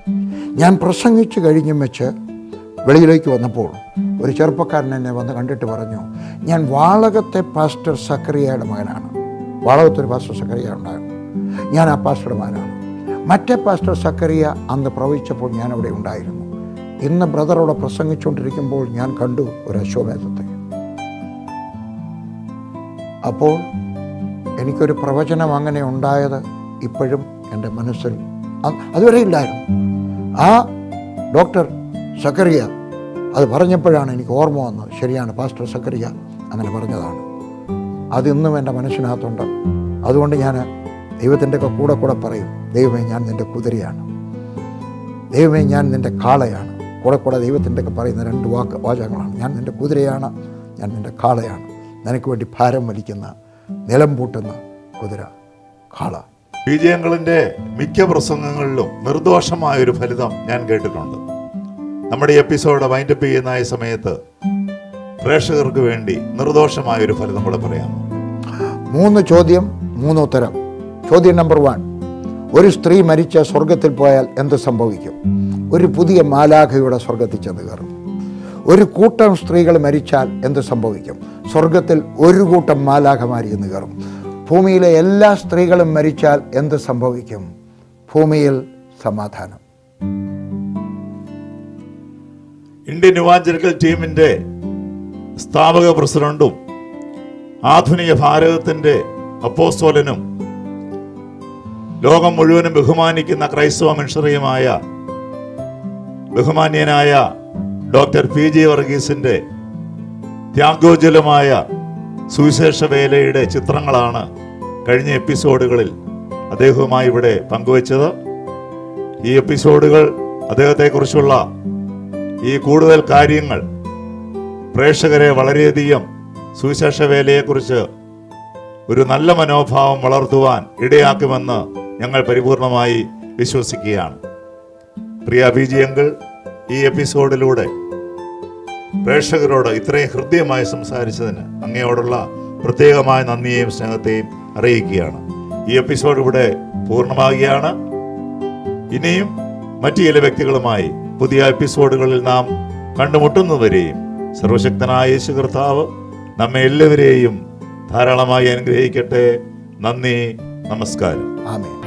B: ഞാൻ പ്രസംഗിച്ച് കഴിഞ്ഞും വെച്ച് വെളിയിലേക്ക് വന്നപ്പോൾ ഒരു ചെറുപ്പക്കാരൻ എന്നെ വന്ന് കണ്ടിട്ട് പറഞ്ഞു ഞാൻ വാളകത്തെ പാസ്റ്റർ സക്കറിയയുടെ മകനാണ് വാളകത്തൊരു പാസ്റ്റർ സക്കറിയ ഉണ്ടായിരുന്നു ഞാൻ ആ പാസ്റ്ററുടെ മകനാണ് മറ്റേ പാസ്റ്റർ സക്കറിയ അന്ന് പ്രവചിച്ചപ്പോൾ ഞാൻ അവിടെ ഉണ്ടായിരുന്നു ഇന്ന് ബ്രദറോടെ പ്രസംഗിച്ചുകൊണ്ടിരിക്കുമ്പോൾ ഞാൻ കണ്ടു ഒരു അശ്വമേധത്തെ അപ്പോൾ എനിക്കൊരു പ്രവചനം അങ്ങനെ ഉണ്ടായത് ഇപ്പോഴും എൻ്റെ മനസ്സിൽ അ- അതുവരെ ഇല്ലായിരുന്നു ആ ഡോക്ടർ സക്കറിയ അത് പറഞ്ഞപ്പോഴാണ് എനിക്ക് ഓർമ്മ വന്നത് ശരിയാണ് പാസ്റ്റർ സക്കറിയ അങ്ങനെ പറഞ്ഞതാണ് അതിന്നും എൻ്റെ മനസ്സിനകത്തുണ്ട് അതുകൊണ്ട് ഞാൻ ദൈവത്തിൻ്റെ ഒക്കെ കൂടെ കൂടെ പറയും ദൈവമേ ഞാൻ നിൻ്റെ കുതിരയാണ് ദൈവമേ ഞാൻ നിൻ്റെ കാളയാണ് കൂടെ കൂടെ ദൈവത്തിൻ്റെ ഒക്കെ പറയുന്ന രണ്ട് വാക്ക് വാചകങ്ങളാണ് ഞാൻ നിൻ്റെ കുതിരയാണ് ഞാൻ നിൻ്റെ കാളയാണ് നിനക്ക് വേണ്ടി ഭാരം വലിക്കുന്ന നിലം പൂട്ടുന്ന കുതിര കാള
A: വിജയങ്ങളിൻ്റെ മിക്ക പ്രസംഗങ്ങളിലും നിർദോഷമായ ഒരു ഫലിതം ഞാൻ കേട്ടിട്ടുണ്ട് നമ്മുടെ ഈ എപ്പിസോഡ് വൈൻഡപ്പ് ചെയ്യുന്ന ഈ സമയത്ത് പ്രേക്ഷകർക്ക് വേണ്ടി നിർദോഷമായ ഒരു ഫലിതം കൂടെ പറയാമോ
B: മൂന്ന് ചോദ്യം മൂന്ന് ഉത്തരം ചോദ്യം നമ്പർ വൺ ഒരു സ്ത്രീ മരിച്ച സ്വർഗത്തിൽ പോയാൽ എന്ത് സംഭവിക്കും ഒരു പുതിയ മാലാഖയുടെ സ്വർഗത്തിൽ ചെന്ന് കയറും ഒരു കൂട്ടം സ്ത്രീകൾ മരിച്ചാൽ എന്ത് സംഭവിക്കും സ്വർഗത്തിൽ ഒരു കൂട്ടം മാലാഖമാർ ചെന്ന് കയറും ഭൂമിയിലെ എല്ലാ സ്ത്രീകളും മരിച്ചാൽ എന്ത് സംഭവിക്കും ഭൂമിയിൽ സമാധാനം
A: ഇന്ത്യൻ യുവാഞ്ചലിക്കൽ ടീമിന്റെ സ്ഥാപക പ്രസിഡന്റും ആധുനിക ഭാരതത്തിന്റെ അപ്പോസ്തോലനും ലോകം മുഴുവനും ബഹുമാനിക്കുന്ന ക്രൈസ്തവ മിഷണറിയുമായ ബഹുമാന്യനായ ഡോക്ടർ പി ജി വർഗീസിന്റെ ത്യാഗോജ്വലമായ സുവിശേഷ വേലയുടെ ചിത്രങ്ങളാണ് കഴിഞ്ഞ എപ്പിസോഡുകളിൽ അദ്ദേഹവുമായി ഇവിടെ പങ്കുവച്ചത് ഈ എപ്പിസോഡുകൾ അദ്ദേഹത്തെക്കുറിച്ചുള്ള ഈ കൂടുതൽ കാര്യങ്ങൾ പ്രേക്ഷകരെ വളരെയധികം സുവിശേഷ വേലയെക്കുറിച്ച് ഒരു നല്ല മനോഭാവം വളർത്തുവാൻ ഇടയാക്കുമെന്ന് ഞങ്ങൾ പരിപൂർണമായി വിശ്വസിക്കുകയാണ് പ്രിയ അഭിജിയങ്കൾ ഈ എപ്പിസോഡിലൂടെ പ്രേക്ഷകരോട് ഇത്രയും ഹൃദ്യമായി സംസാരിച്ചതിന് അങ്ങയോടുള്ള പ്രത്യേകമായ നന്ദിയെയും സ്നേഹത്തെയും അറിയിക്കുകയാണ് ഈ എപ്പിസോഡ് ഇവിടെ പൂർണ്ണമാകുകയാണ് ഇനിയും മറ്റു ചില വ്യക്തികളുമായി പുതിയ എപ്പിസോഡുകളിൽ നാം കണ്ടുമുട്ടുന്നതുവരെയും സർവശക്തനായ യേശു കർത്താവ് നമ്മെ എല്ലാവരെയും ധാരാളമായി അനുഗ്രഹിക്കട്ടെ നന്ദി നമസ്കാരം
B: ആമേൻ